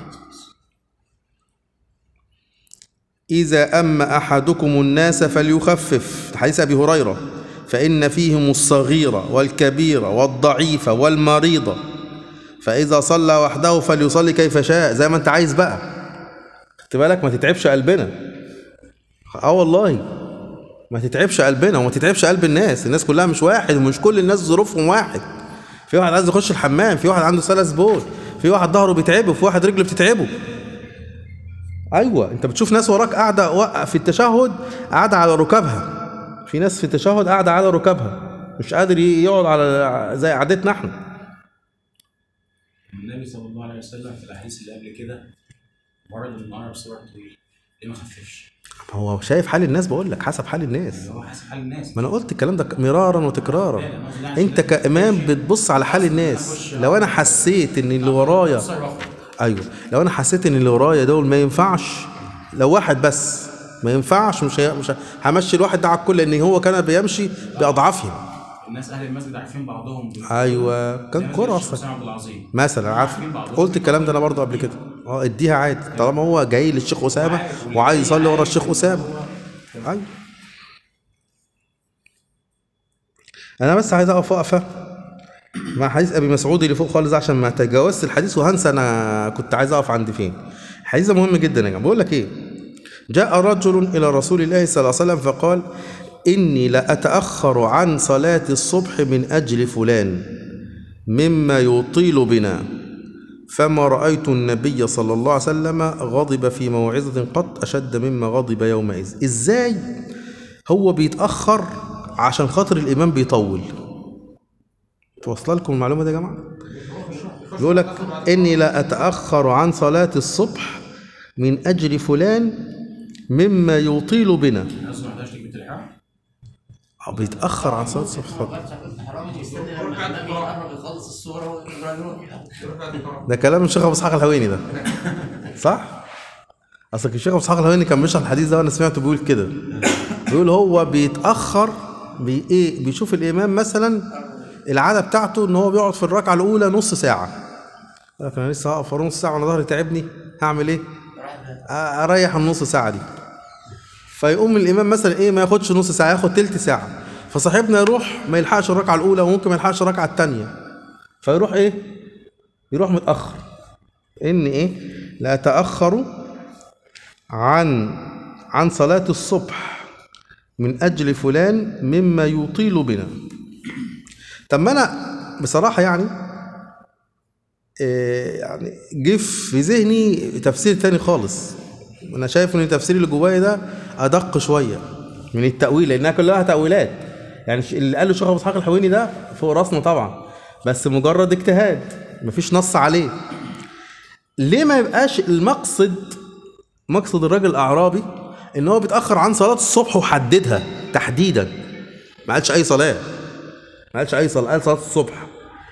إذا أما أحدكم الناس فليخفف حديث أبي هريرة فإن فيهم الصغير والكبير والضعيف والمريض فإذا صلى وحده فليصلي كيف شاء زي ما أنت عايز بقى خدت بالك ما تتعبش قلبنا اه والله ما تتعبش قلبنا وما تتعبش قلب الناس الناس كلها مش واحد ومش كل الناس ظروفهم واحد في واحد عايز يخش الحمام في واحد عنده سلس بول في واحد ظهره بيتعبه في واحد رجله بتتعبه ايوه انت بتشوف ناس وراك قاعده وق- في التشهد قاعده على ركابها في ناس في التشهد قاعده على ركابها مش قادر ي- يقعد على زي قعدتنا احنا النبي صلى الله عليه وسلم في الاحاديث اللي قبل كده ورد النهار بسرعه طويله ليه ما خففش؟ هو شايف حال الناس بقول لك حسب حال الناس اللي هو حاسب حال الناس ما انا قلت الكلام ده مرارا وتكرارا انت كامام بتبص على حال الناس لو انا حسيت ان اللي ورايا تصرف ايوه لو انا حسيت ان اللي ورايا دول ما ينفعش لو واحد بس ما ينفعش مش هي... مش ه- همشي الواحد ده على الكل لان هو كان بيمشي باضعافهم الناس اهل المسجد عارفين بعضهم ايوه كان كوره اصلا اصلا عبد العظيم مثلا عارف قلت الكلام ده انا برضه قبل كده اه اديها عادي طالما هو جاي للشيخ اسامه وعايز يصلي ورا الشيخ اسامه ايوه انا بس عايز اقف وقفه مع حديث ابي مسعود اللي فوق خالص ده عشان ما تجاوزت الحديث وهنسى انا كنت عايز اقف عند فين الحديث ده مهم جدا يا جماعه بقول لك ايه جاء رجل الى رسول الله صلى الله عليه وسلم فقال اني لاتاخر عن صلاه الصبح من اجل فلان مما يطيل بنا فما رأيت النبي صلى الله عليه وسلم غضب في موعظة قط أشد مما غضب يومئذ إزاي هو بيتأخر عشان خاطر الإمام بيطول توصل لكم المعلومة دي يا جماعة يقول لك إني لا أتأخر عن صلاة الصبح من أجل فلان مما يطيل بنا الناس ما عندهاش تكبيره الاحرام أو بيتأخر عن صلاة الصبح اتفضل. حرام يستنى لما النبي يقرب يخلص الصوره ويقرا يروح ده كلام الشيخ ابو اسحاق الهويني ده صح اصل الشيخ ابو اسحاق الهويني كان بيشرح الحديث ده وانا سمعته بيقول كده بيقول هو بيتاخر بي ايه بيشوف الامام مثلا العاده بتاعته ان هو بيقعد في الركعه الاولى نص ساعه لكن انا لسه هقف ورا نص ساعه وانا ظهري تعبني هعمل ايه أ- اريح النص ساعه دي فيقوم الامام مثلا ايه ما ياخدش نص ساعه ياخد تلت ساعه فصاحبنا يروح ما يلحقش الركعه الاولى وممكن ما يلحقش الركعه الثانيه فيروح ايه يروح متأخر إن إيه لا تأخر عن عن صلاة الصبح من أجل فلان مما يطيل بنا طب ما أنا بصراحة يعني إيه يعني جه في ذهني تفسير تاني خالص أنا شايف إن التفسير اللي جوايا ده أدق شوية من التأويل لأنها كلها تأويلات يعني ش- اللي قاله الشيخ أبو إسحاق الحويني ده فوق راسنا طبعا بس مجرد اجتهاد مفيش نص عليه ليه ما يبقاش المقصد مقصد الراجل الاعرابي ان هو بيتاخر عن صلاه الصبح وحددها تحديدا ما قالش اي صلاه ما قالش اي صلاه قال صلاه الصبح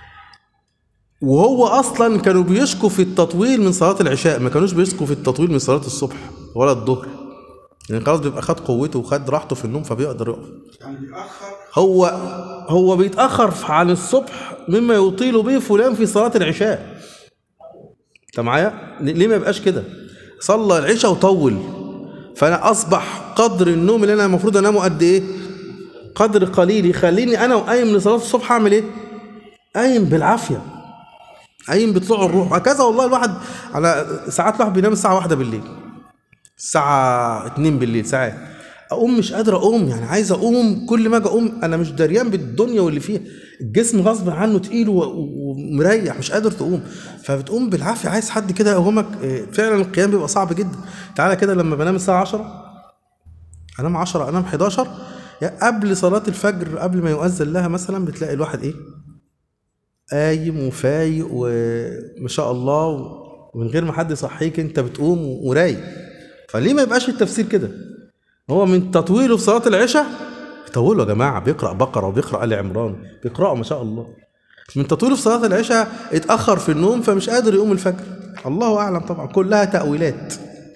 وهو اصلا كانوا بيشكوا في التطويل من صلاه العشاء ما كانوش بيشكوا في التطويل من صلاه الصبح ولا الظهر يعني خلاص بيبقى خد قوته وخد راحته في النوم فبيقدر يقف يعني بيأخر هو هو بيتأخر عن الصبح مما يطيل به فلان في صلاة العشاء انت معايا ليه ما يبقاش كده صلى العشاء وطول فانا اصبح قدر النوم اللي انا المفروض انامه قد ايه قدر قليل يخليني انا وقايم لصلاة الصبح اعمل ايه قايم بالعافية قايم بطلوع الروح هكذا والله الواحد على ساعات الواحد بينام الساعة واحدة بالليل الساعة 2 بالليل ساعات اقوم مش قادر اقوم يعني عايز اقوم كل ما اجي اقوم انا مش دريان بالدنيا واللي فيها الجسم غصب عنه تقيل و- و- ومريح مش قادر تقوم فبتقوم بالعافيه عايز حد كده يقومك إيه، فعلا القيام بيبقى صعب جدا تعالى كده لما بنام الساعه 10 انام 10 انام 11 يعني قبل صلاه الفجر قبل ما يؤذن لها مثلا بتلاقي الواحد ايه قايم وفايق وما شاء الله ومن غير ما حد يصحيك انت بتقوم ورايق فليه ما يبقاش التفسير كده هو من تطويله في صلاه العشاء يطولوا يا جماعه بيقرا بقره وبيقرا ال عمران بيقراوا ما شاء الله من تطويله في صلاه العشاء اتاخر في النوم فمش قادر يقوم الفجر الله اعلم طبعا كلها تاويلات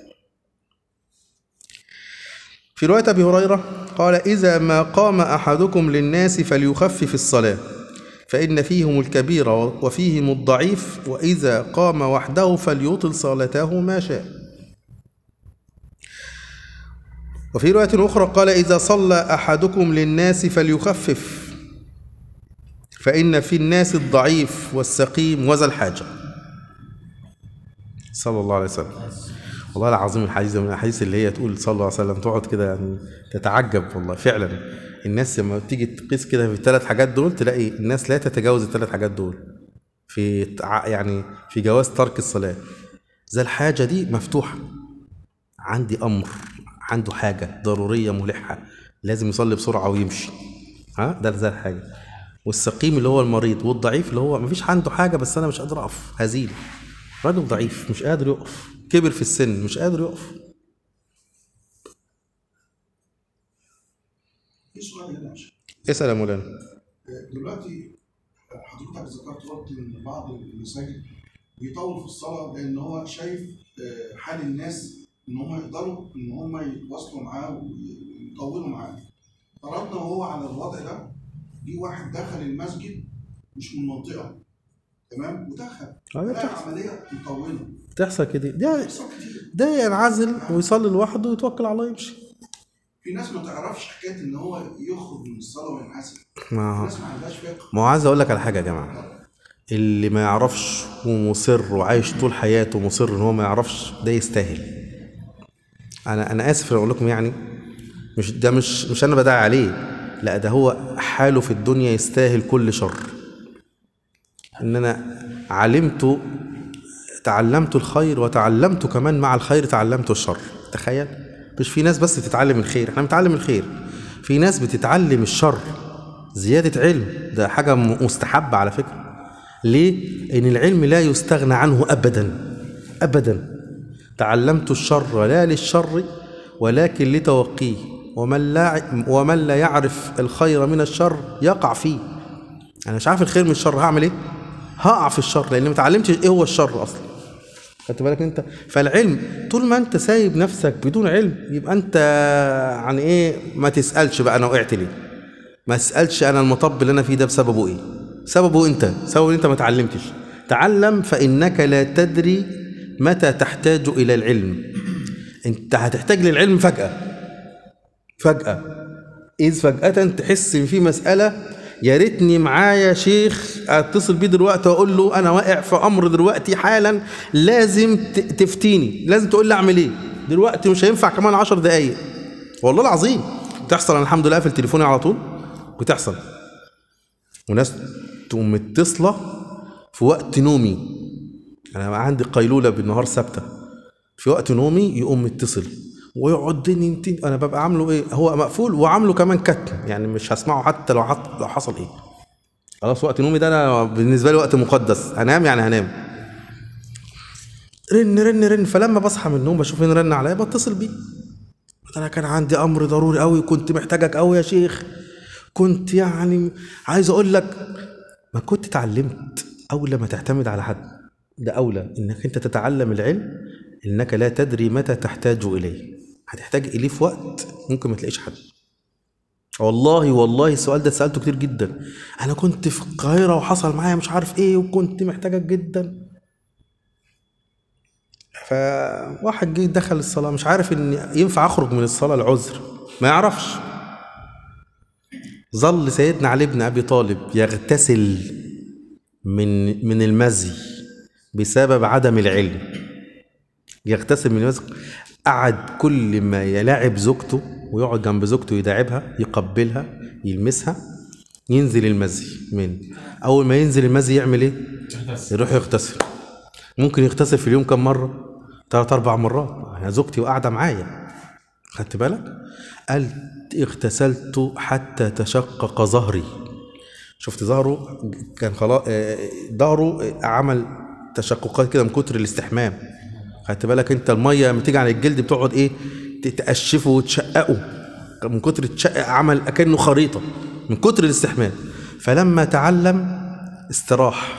في روايه ابي هريره قال اذا ما قام احدكم للناس فليخفف الصلاه فان فيهم الكبير وفيهم الضعيف واذا قام وحده فليطل صلاته ما شاء وفي رواية أخرى قال إذا صلى أحدكم للناس فليخفف فإن في الناس الضعيف والسقيم وذا الحاجة صلى الله عليه وسلم والله العظيم الحديث ده من الأحاديث اللي هي تقول صلى الله عليه وسلم تقعد كده يعني تتعجب والله فعلا الناس لما تيجي تقيس كده في الثلاث حاجات دول تلاقي الناس لا تتجاوز الثلاث حاجات دول في تع- يعني في جواز ترك الصلاة ذا الحاجة دي مفتوحة عندي امر عنده حاجه ضروريه ملحه لازم يصلي بسرعه ويمشي ها ده زي الحاجه والسقيم اللي هو المريض والضعيف اللي هو مفيش عنده حاجه بس انا مش قادر اقف هزيل راجل ضعيف مش قادر يقف كبر في السن مش قادر يقف في سؤال هنا عشان اسال يا مولانا دلوقتي حضرتك ذكرت قلت ان بعض المساجد بيطول في الصلاه لان هو شايف آه، حال الناس ان هم يقدروا ان هم يتواصلوا معاه ويطولوا معاه فرضنا وهو على الوضع ده جه واحد دخل المسجد مش من منطقه تمام ودخل أيوة لقى بتحصل. عمليه مطوله تحصل كده ده بيحصل كتير ده ينعزل ويصلي لوحده ويتوكل على الله يمشي في ناس ما تعرفش حكايه ان هو يخرج من الصلاه وينحسن في ما ناس ما عندهاش فقه ما هو عايز اقول لك على حاجه يا جماعه اللي ما يعرفش ومصر وعايش طول حياته مصر ان هو ما يعرفش ده يستاهل انا انا اسف لو اقول لكم يعني مش ده مش مش انا بدعي عليه لا ده هو حاله في الدنيا يستاهل كل شر ان انا علمت تعلمت الخير وتعلمت كمان مع الخير تعلمت الشر تخيل مش في ناس بس بتتعلم الخير احنا بنتعلم الخير في ناس بتتعلم الشر زيادة علم ده حاجة م- مستحبة على فكرة ليه؟ إن العلم لا يستغنى عنه أبدا أبدا تعلمت الشر لا للشر ولكن لتوقيه ومن لا ومن لا يعرف الخير من الشر يقع فيه أنا مش عارف الخير من الشر هعمل إيه؟ هقع في الشر لأن ما اتعلمتش إيه هو الشر أصلا خدت بالك انت فالعلم طول ما انت سايب نفسك بدون علم يبقى انت عن ايه ما تسالش بقى انا وقعت ليه ما تسالش انا المطب اللي انا فيه ده بسببه ايه سببه انت سببه انت ما اتعلمتش تعلم فانك لا تدري متى تحتاج الى العلم انت هتحتاج للعلم فجاه فجاه اذ فجاه تحس ان في مساله يا ريتني معايا شيخ اتصل بيه دلوقتي واقول له انا واقع في امر دلوقتي حالا لازم ت- تفتيني لازم تقول لي اعمل ايه دلوقتي مش هينفع كمان عشر دقايق والله العظيم بتحصل انا الحمد لله في تليفوني على طول بتحصل وناس تقوم متصله في وقت نومي انا عندي قيلوله بالنهار ثابته في وقت نومي يقوم متصل ويقعد دنيتين انا ببقى عامله ايه هو مقفول وعامله كمان كتم يعني مش هسمعه حتى لو حط لو حصل ايه خلاص وقت نومي ده انا بالنسبه لي وقت مقدس هنام يعني هنام رن رن رن فلما بصحى من النوم بشوف ان رن عليا بتصل بيه انا كان عندي امر ضروري قوي كنت محتاجك قوي يا شيخ كنت يعني عايز اقول لك ما كنت اتعلمت اولى ما تعتمد على حد ده اولى انك انت تتعلم العلم انك لا تدري متى تحتاج اليه هتحتاج اليه في وقت ممكن ما تلاقيش حد والله والله السؤال ده سالته كتير جدا انا كنت في القاهره وحصل معايا مش عارف ايه وكنت محتاجك جدا فواحد جه دخل الصلاه مش عارف ان ينفع اخرج من الصلاه العذر ما يعرفش ظل سيدنا علي بن ابي طالب يغتسل من من المزي بسبب عدم العلم يغتسل من المزي قعد كل ما يلاعب زوجته ويقعد جنب زوجته يداعبها يقبلها يلمسها ينزل المزي من اول ما ينزل المزي يعمل ايه يروح يغتسل ممكن يغتسل في اليوم كم مره ثلاث اربع مرات انا زوجتي وقاعده معايا خدت بالك قال اغتسلت حتى تشقق ظهري شفت ظهره كان خلاص آه، ظهره عمل تشققات كده من كتر الاستحمام خدت بالك انت الميه لما تيجي على الجلد بتقعد ايه ت- تقشفه وتشققه من كتر التشقق عمل اكنه خريطه من كتر الاستحمام فلما تعلم استراح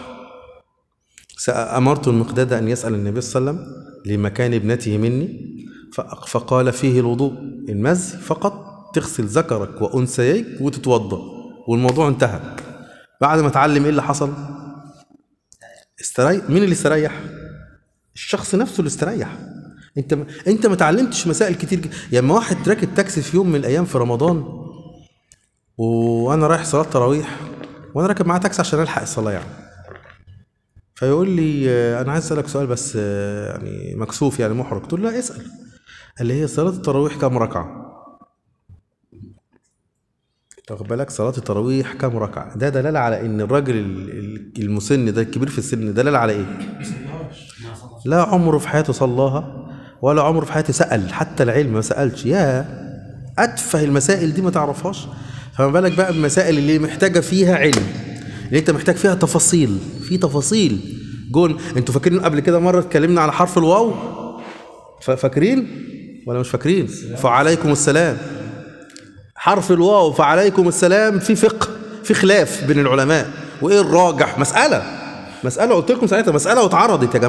أمرت المقداد أن يسأل النبي صلى الله عليه وسلم لمكان ابنته مني ف- فقال فيه الوضوء المزي فقط تغسل ذكرك وأنثييك وتتوضأ والموضوع انتهى بعد ما اتعلم ايه اللي حصل استريح مين اللي استريح الشخص نفسه اللي استريح انت ما انت ما اتعلمتش مسائل كتير ج- يعني ما واحد راكب تاكسي في يوم من الايام في رمضان وانا رايح صلاه تراويح وانا راكب معاه تاكسي عشان الحق الصلاه يعني فيقول لي آه، انا عايز اسالك سؤال بس آه، يعني مكسوف يعني محرج قلت له لا اسال قال لي هي صلاه التراويح كام ركعه واخد بالك صلاه التراويح كام ركعه ده دلاله على ان الراجل ال- ال- المسن ده الكبير في السن دلاله على ايه لا عمره في حياته صلاها ولا عمره في حياته سال حتى العلم ما سالش يا اتفه المسائل دي ما تعرفهاش فما بالك بقى بالمسائل اللي محتاجه فيها علم اللي انت محتاج فيها تفاصيل في تفاصيل جون انتوا فاكرين قبل كده مره اتكلمنا على حرف الواو ف- فاكرين ولا مش فاكرين فعليكم السلام حرف الواو فعليكم السلام في فقه في خلاف بين العلماء وايه الراجح مساله مساله قلت لكم ساعتها مساله واتعرضت يا جماعه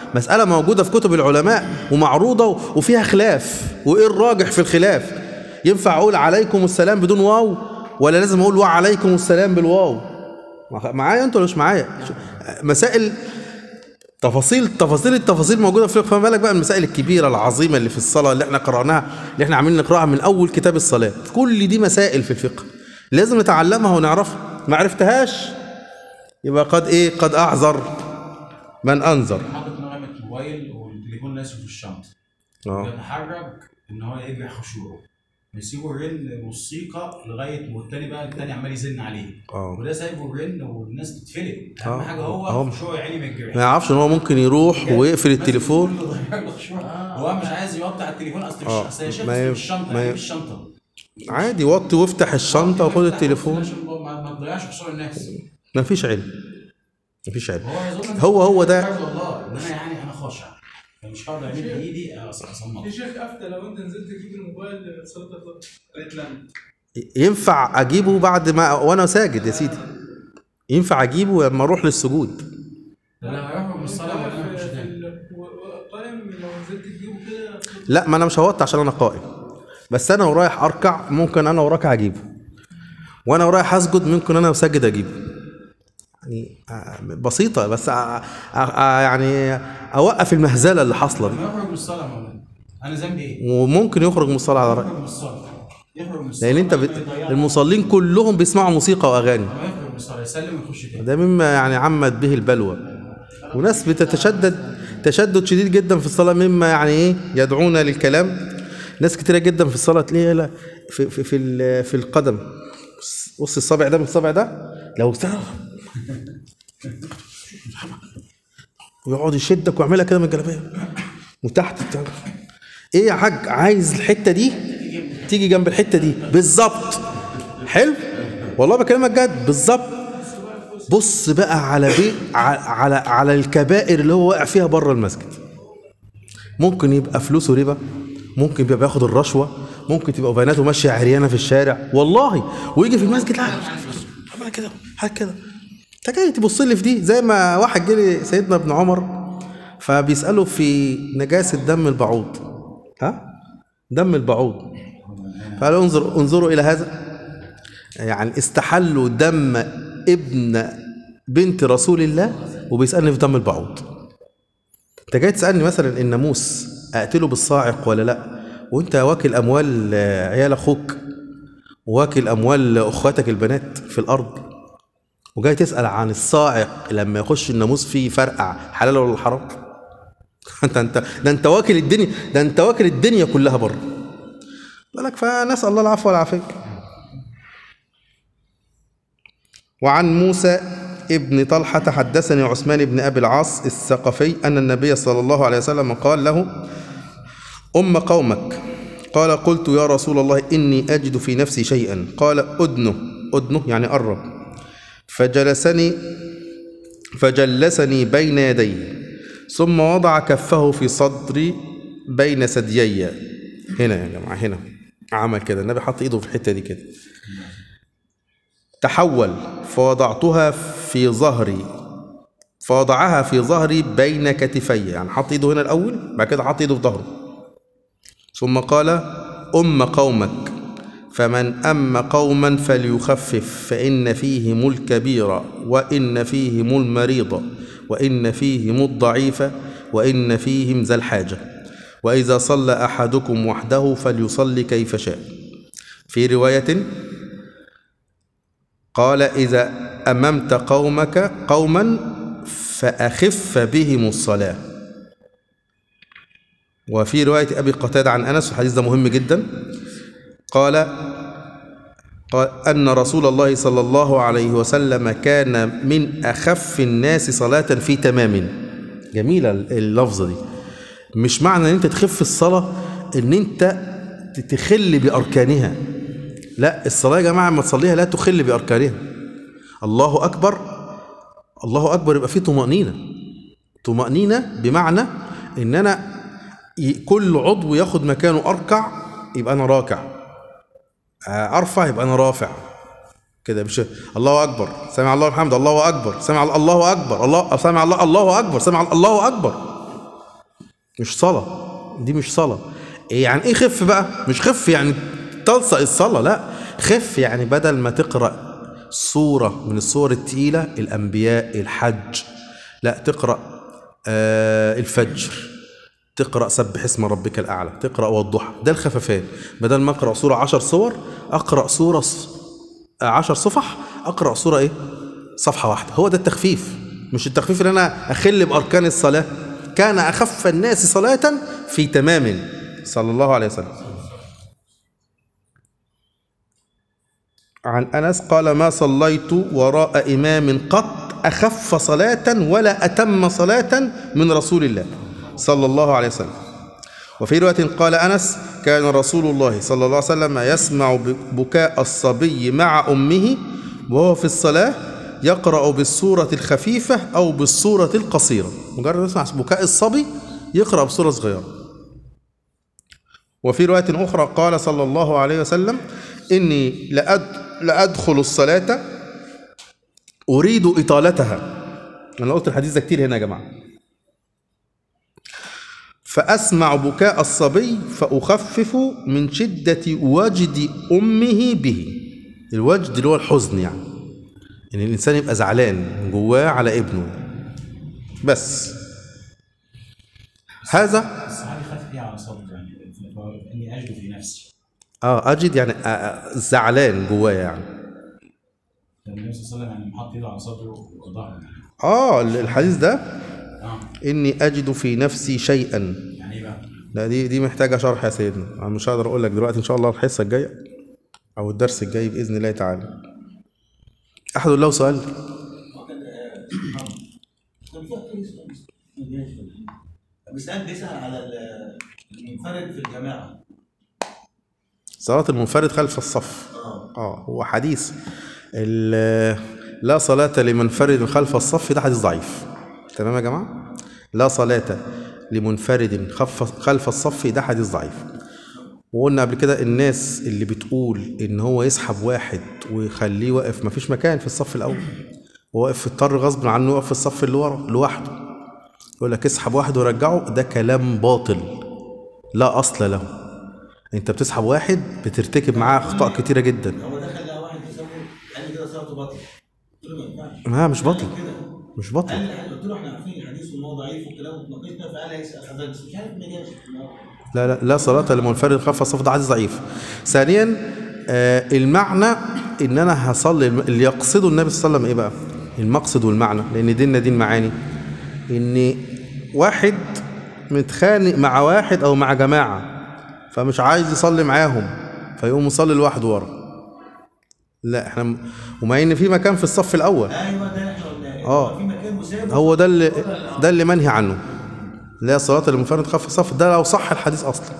مسألة موجودة في كتب العلماء ومعروضة وفيها خلاف وإيه الراجح في الخلاف ينفع أقول عليكم السلام بدون واو ولا لازم أقول وعليكم السلام بالواو معايا أنتوا ولا مش معايا مسائل تفاصيل تفاصيل التفاصيل موجوده في الفقه فما بالك بقى المسائل الكبيره العظيمه اللي في الصلاه اللي احنا قراناها اللي احنا عاملين نقراها من اول كتاب الصلاه كل دي مسائل في الفقه لازم نتعلمها ونعرفها ما عرفتهاش يبقى قد ايه قد اعذر من انذر حاطط نغمة موبايل والتليفون ناسه في الشنطة اه يتحرك ان هو يجري خشوعه يسيبه يرن موسيقى لغايه ما التاني بقى التاني عمال يزن عليه اه وده سايبه يرن والناس تتفلق آه. اهم حاجه أهو. هو خشوعه يا عيني ما يجريش ما يعرفش ان هو ممكن يروح ويقفل التليفون هو مش عايز يقطع التليفون اصل مش آه. اصل يا شيخ ما أصل ي- مش الشنطه ما ي- يعني مش الشنطه عادي وطي وافتح الشنطه وخد التليفون عشان ما ما تضيعش خشوع الناس مفيش علم مفيش علم هو يظن إن هو- هو ده- فرض والله ان انا يعني انا خاشع فمش هقدر اعمل بايدي أص- اصمت في شيخ افتى لو انت نزلت تجيب الموبايل صلاه الظهر اتلم ينفع اجيبه بعد ما وانا ساجد يا سيدي ينفع اجيبه لما اروح للسجود ده لما يخرج من الصلاه في- وبعدين يخش في تاني ال- و- و- قائم لو نزلت تجيبه كده لا ما انا مش هوطي عشان انا قائم بس انا ورايح اركع ممكن انا وراكع اجيبه وانا ورايح اسجد ممكن انا وساجد اجيبه يعني آه، بسيطه بس آه، آه، آه، يعني اوقف المهزله اللي حاصله دي لما يخرج من الصلاه يا مولانا انا ذنبي ايه؟ وممكن يخرج من الصلاه على رايك يخرج من الصلاه يخرج من الصلاه لان انت بت... المصلين كلهم بيسمعوا موسيقى واغاني لما يخرج من الصلاه يسلم ويخش تاني ده مما يعني عمت به البلوى وناس بتتشدد تشدد شديد جدا في الصلاه مما يعني ايه يدعون للكلام ناس كتيره جدا في الصلاه تلاقيها لا في في في, ال- في القدم بص- بص الصابع ده من الصابع ده لو ويقعد يشدك ويعملها كده من الجلابيه وتحت بتاع. ايه يا حاج عايز الحته دي تيجي جنب الحته دي بالظبط حلو والله بكلمك جد بالظبط بص بقى على بي على على, على الكبائر اللي هو واقع فيها بره المسجد ممكن يبقى فلوسه ربا ممكن يبقى بياخد الرشوه ممكن تبقى بناته ماشيه عريانه في الشارع والله ويجي في المسجد لا مش عارف فلوس. عمل كده حاجه كده انت جاي تبص لي في دي زي ما واحد جه لي سيدنا ابن عمر فبيساله في نجاسه دم البعوض ها دم البعوض فقال انظر انظروا الى هذا يعني استحلوا دم ابن بنت رسول الله وبيسالني في دم البعوض انت جاي تسالني مثلا الناموس اقتله بالصاعق ولا لا وانت واكل اموال آه، عيال اخوك واكل اموال اخواتك البنات في الارض وجاي تسال عن الصاعق لما يخش الناموس فيه فرقع حلال ولا حرام انت انت ده انت واكل الدنيا ده انت واكل الدنيا كلها بره بالك فنسال الله العفو والعافيه وعن موسى ابن طلحة حدثني عثمان بن أبي العاص الثقفي أن النبي صلى الله عليه وسلم قال له أم قومك قال قلت يا رسول الله إني أجد في نفسي شيئا قال أدنه أدنه يعني قرب فجلسني فجلسني بين يديه ثم وضع كفه في صدري بين ثديي هنا يا جماعة هنا عمل كده النبي حط ايده في الحتة دي كده تحول فوضعتها في ظهري فوضعها في ظهري بين كتفي يعني حط ايده هنا الاول بعد كده حط ايده في ظهره ثم قال ام قومك فمن أم قوما فليخفف فإن فيهم الكبير وإن فيهم المريض وإن فيهم الضعيف وإن فيهم ذا الحاجة وإذا صلى أحدكم وحده فليصلي كيف شاء في رواية قال إذا أممت قومك قوما فأخف بهم الصلاة وفي رواية أبي قتادة عن أنس الحديث ده مهم جدا قال قال أن رسول الله صلى الله عليه وسلم كان من أخف الناس صلاة في تمام جميلة اللفظة دي مش معنى أن أنت تخف الصلاة أن أنت تخل بأركانها لا الصلاة يا جماعة ما تصليها لا تخل بأركانها الله أكبر الله أكبر يبقى فيه طمأنينة طمأنينة بمعنى إن أنا ي- كل عضو ياخد مكانه أركع يبقى أنا راكع آه، أرفع يبقى أنا رافع كده مش الله أكبر سمع الله الحمد الله أكبر سمع الله أكبر الله سمع الله الله أكبر سمع الله أكبر مش صلاة دي مش صلاة إيه يعني ايه خف بقى مش خف يعني تلصق الصلاة لا خف يعني بدل ما تقرأ سورة من السور التقيلة الأنبياء الحج لا تقرأ آه الفجر تقرأ سبح اسم ربك الأعلى تقرأ والضحى ده الخففان بدل ما أقرأ سورة عشر صور أقرأ سورة ص- آه، عشر صفح أقرأ سورة إيه صفحة واحدة هو ده التخفيف مش التخفيف اللي أنا أخل بأركان الصلاة كان أخف الناس صلاة في تمام صلى الله عليه وسلم عن أنس قال ما صليت وراء إمام قط أخف صلاة ولا أتم صلاة من رسول الله صلى الله عليه وسلم وفي رواية قال أنس كان رسول الله صلى الله عليه وسلم يسمع بكاء الصبي مع أمه وهو في الصلاة يقرأ بالسورة الخفيفة أو بالسورة القصيرة مجرد يسمع بكاء الصبي يقرأ بسورة صغيرة وفي رواية أخرى قال صلى الله عليه وسلم إني لأد لأدخل الصلاة أريد إطالتها أنا قلت الحديث ده كتير هنا يا جماعة فأسمع بكاء الصبي فأخفف من شدة وجد أمه به الوجد اللي هو الحزن يعني إن الإنسان يبقى زعلان من جواه على ابنه بس هذا الصحابي خاف ايه على صدره يعني ف- اني اجد في نفسي اه اجد يعني آه، آه، زعلان جوايا يعني فالنبي صلى الله عليه وسلم يعني محط ايده على صدره وظهره يعني اه الحديث ده اه اني اجد في نفسي شيئا يعني ايه بقى؟ لا دي دي محتاجه شرح يا سيدنا انا مش هقدر اقول لك دلوقتي ان شاء الله الحصه الجايه او الدرس الجاي باذن الله تعالى احد له سؤال كان في حديث بيسأل بيسأل على ال- المنفرد في الجماعة صلاه المنفرد خلف الصف اه هو حديث ال- لا صلاة لمنفرد خلف الصف ده حديث ضعيف تمام يا جماعة لا صلاة لمنفرد خلف خلف الصف ده حديث ضعيف وقلنا قبل كده الناس اللي بتقول ان هو يسحب واحد ويخليه واقف مفيش مكان في الصف الاول هو واقف اضطر غصب عنه يقف في الصف اللي ورا لوحده يقول لك اسحب واحد ورجعه ده كلام باطل لا اصل له انت بتسحب واحد بترتكب معاه اخطاء كتيره جدا هو دخل لقى واحد يسمي قال لي كده صلاته بطل قلت له ما ينفعش ما مش بطل كده مش قال بطل لي قلت له احنا عارفين الحديث وان هو ضعيف والكلام واتناقشنا فقال هيسال حضرتك بس مش عارف ما جابش لا لا لا صلاة لمنفرد خلف الصف ده حديث ضعيف ثانيا آه المعنى ان انا هصلي اللي يقصده النبي صلى الله عليه وسلم ايه بقى المقصد والمعنى لان ديننا دين معاني ان واحد متخانق مع واحد او مع جماعة فمش عايز يصلي معاهم فيقوم يصلي لوحده ورا لا احنا م- ومع ان في مكان في الصف الاول ايوه ده احنا قلناه آه. هو في مكان مسافر هو ده اللي ده اللي منهي عنه لا صلاة لمنفرد خلف الصف ده لو صح الحديث اصلا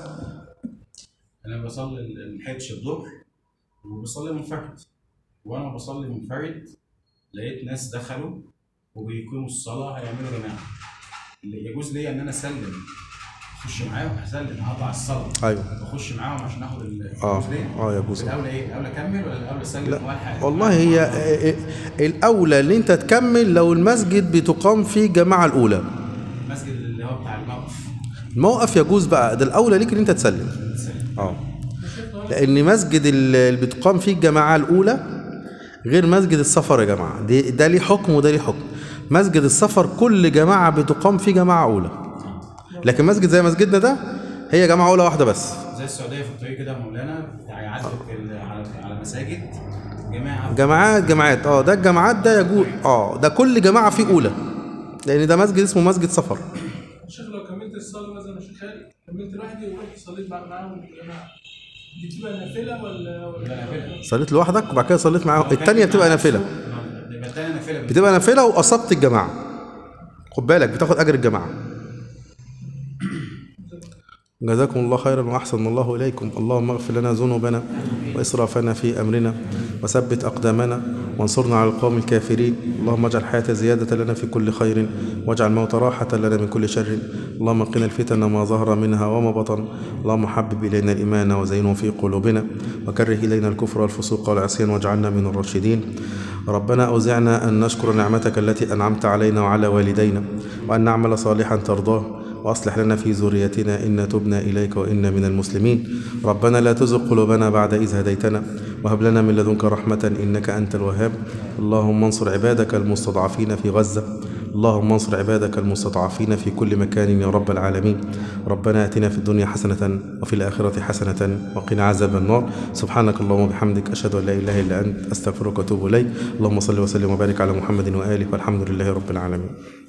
انا بصلي ال- الحج الظهر وبصلي منفرد وانا بصلي منفرد لقيت ناس دخلوا وبيقيموا الصلاه هيعملوا جماعه اللي يجوز ليا ان انا اسلم اخش معاهم هسلم هقطع الصلاه ايوه واخش معاهم عشان اخد ال- اه الفلوس دي اه يجوز الاولى ايه؟ الاولى اكمل ولا الاولى اسلم والحق والله هي آه، آه، الاولى ان انت تكمل لو المسجد بتقام فيه الجماعه الاولى المسجد اللي هو بتاع الموقف الموقف يجوز بقى ده الاولى ليك ان انت تسلم اه لان مسجد ال- اللي بتقام فيه الجماعه الاولى غير مسجد السفر يا جماعه ده, ده ليه حكم وده ليه حكم مسجد السفر كل جماعه بتقام فيه جماعه اولى لكن مسجد زي مسجدنا ده هي جماعه اولى واحده بس زي السعوديه في الطريق كده يا مولانا هيعدوا ال- على على مساجد جماعه جماعات جماعات اه ده الجماعات ده يجوز اه ده كل جماعه فيه اولى لان ده مسجد اسمه مسجد سفر الشيخ لو كملت الصلاه مثلا يا شيخ خالد كملت لوحدي ورحت صليت مع- معاهم الجماعه دي بتبقى نافله ولا ولا نافلة. صليت لوحدك وبعد كده صليت معاهم التانية بتبقى نافلة يبقى التانية نافله بتبقى نافلة وأصبت الجماعة خد بالك بتاخد أجر الجماعة جزاكم الله خيرا وأحسن الله إليكم اللهم اغفر لنا ذنوبنا وإسرافنا في أمرنا وثبت أقدامنا وانصرنا على القوم الكافرين اللهم اجعل الحياة زيادة لنا في كل خير واجعل الموت راحة لنا من كل شر اللهم قنا الفتن ما ظهر منها وما بطن اللهم حبب إلينا الإيمان وزينه في قلوبنا وكره إلينا الكفر والفسوق والعصيان واجعلنا من الراشدين ربنا أوزعنا أن نشكر نعمتك التي أنعمت علينا وعلى والدينا وأن نعمل صالحا ترضاه وأصلح لنا في ذريتنا إنا تبنا إليك وإنا من المسلمين ربنا لا تزغ قلوبنا بعد إذ هديتنا وهب لنا من لدنك رحمة إنك أنت الوهاب اللهم انصر عبادك المستضعفين في غزة اللهم انصر عبادك المستضعفين في كل مكان يا رب العالمين ربنا اتنا في الدنيا حسنة وفي الآخرة حسنة وقنا عذاب النار سبحانك اللهم وبحمدك أشهد أن لا إله إلا أنت أستغفرك وأتوب إليك اللهم صل وسلم وبارك على محمد وآله والحمد لله رب العالمين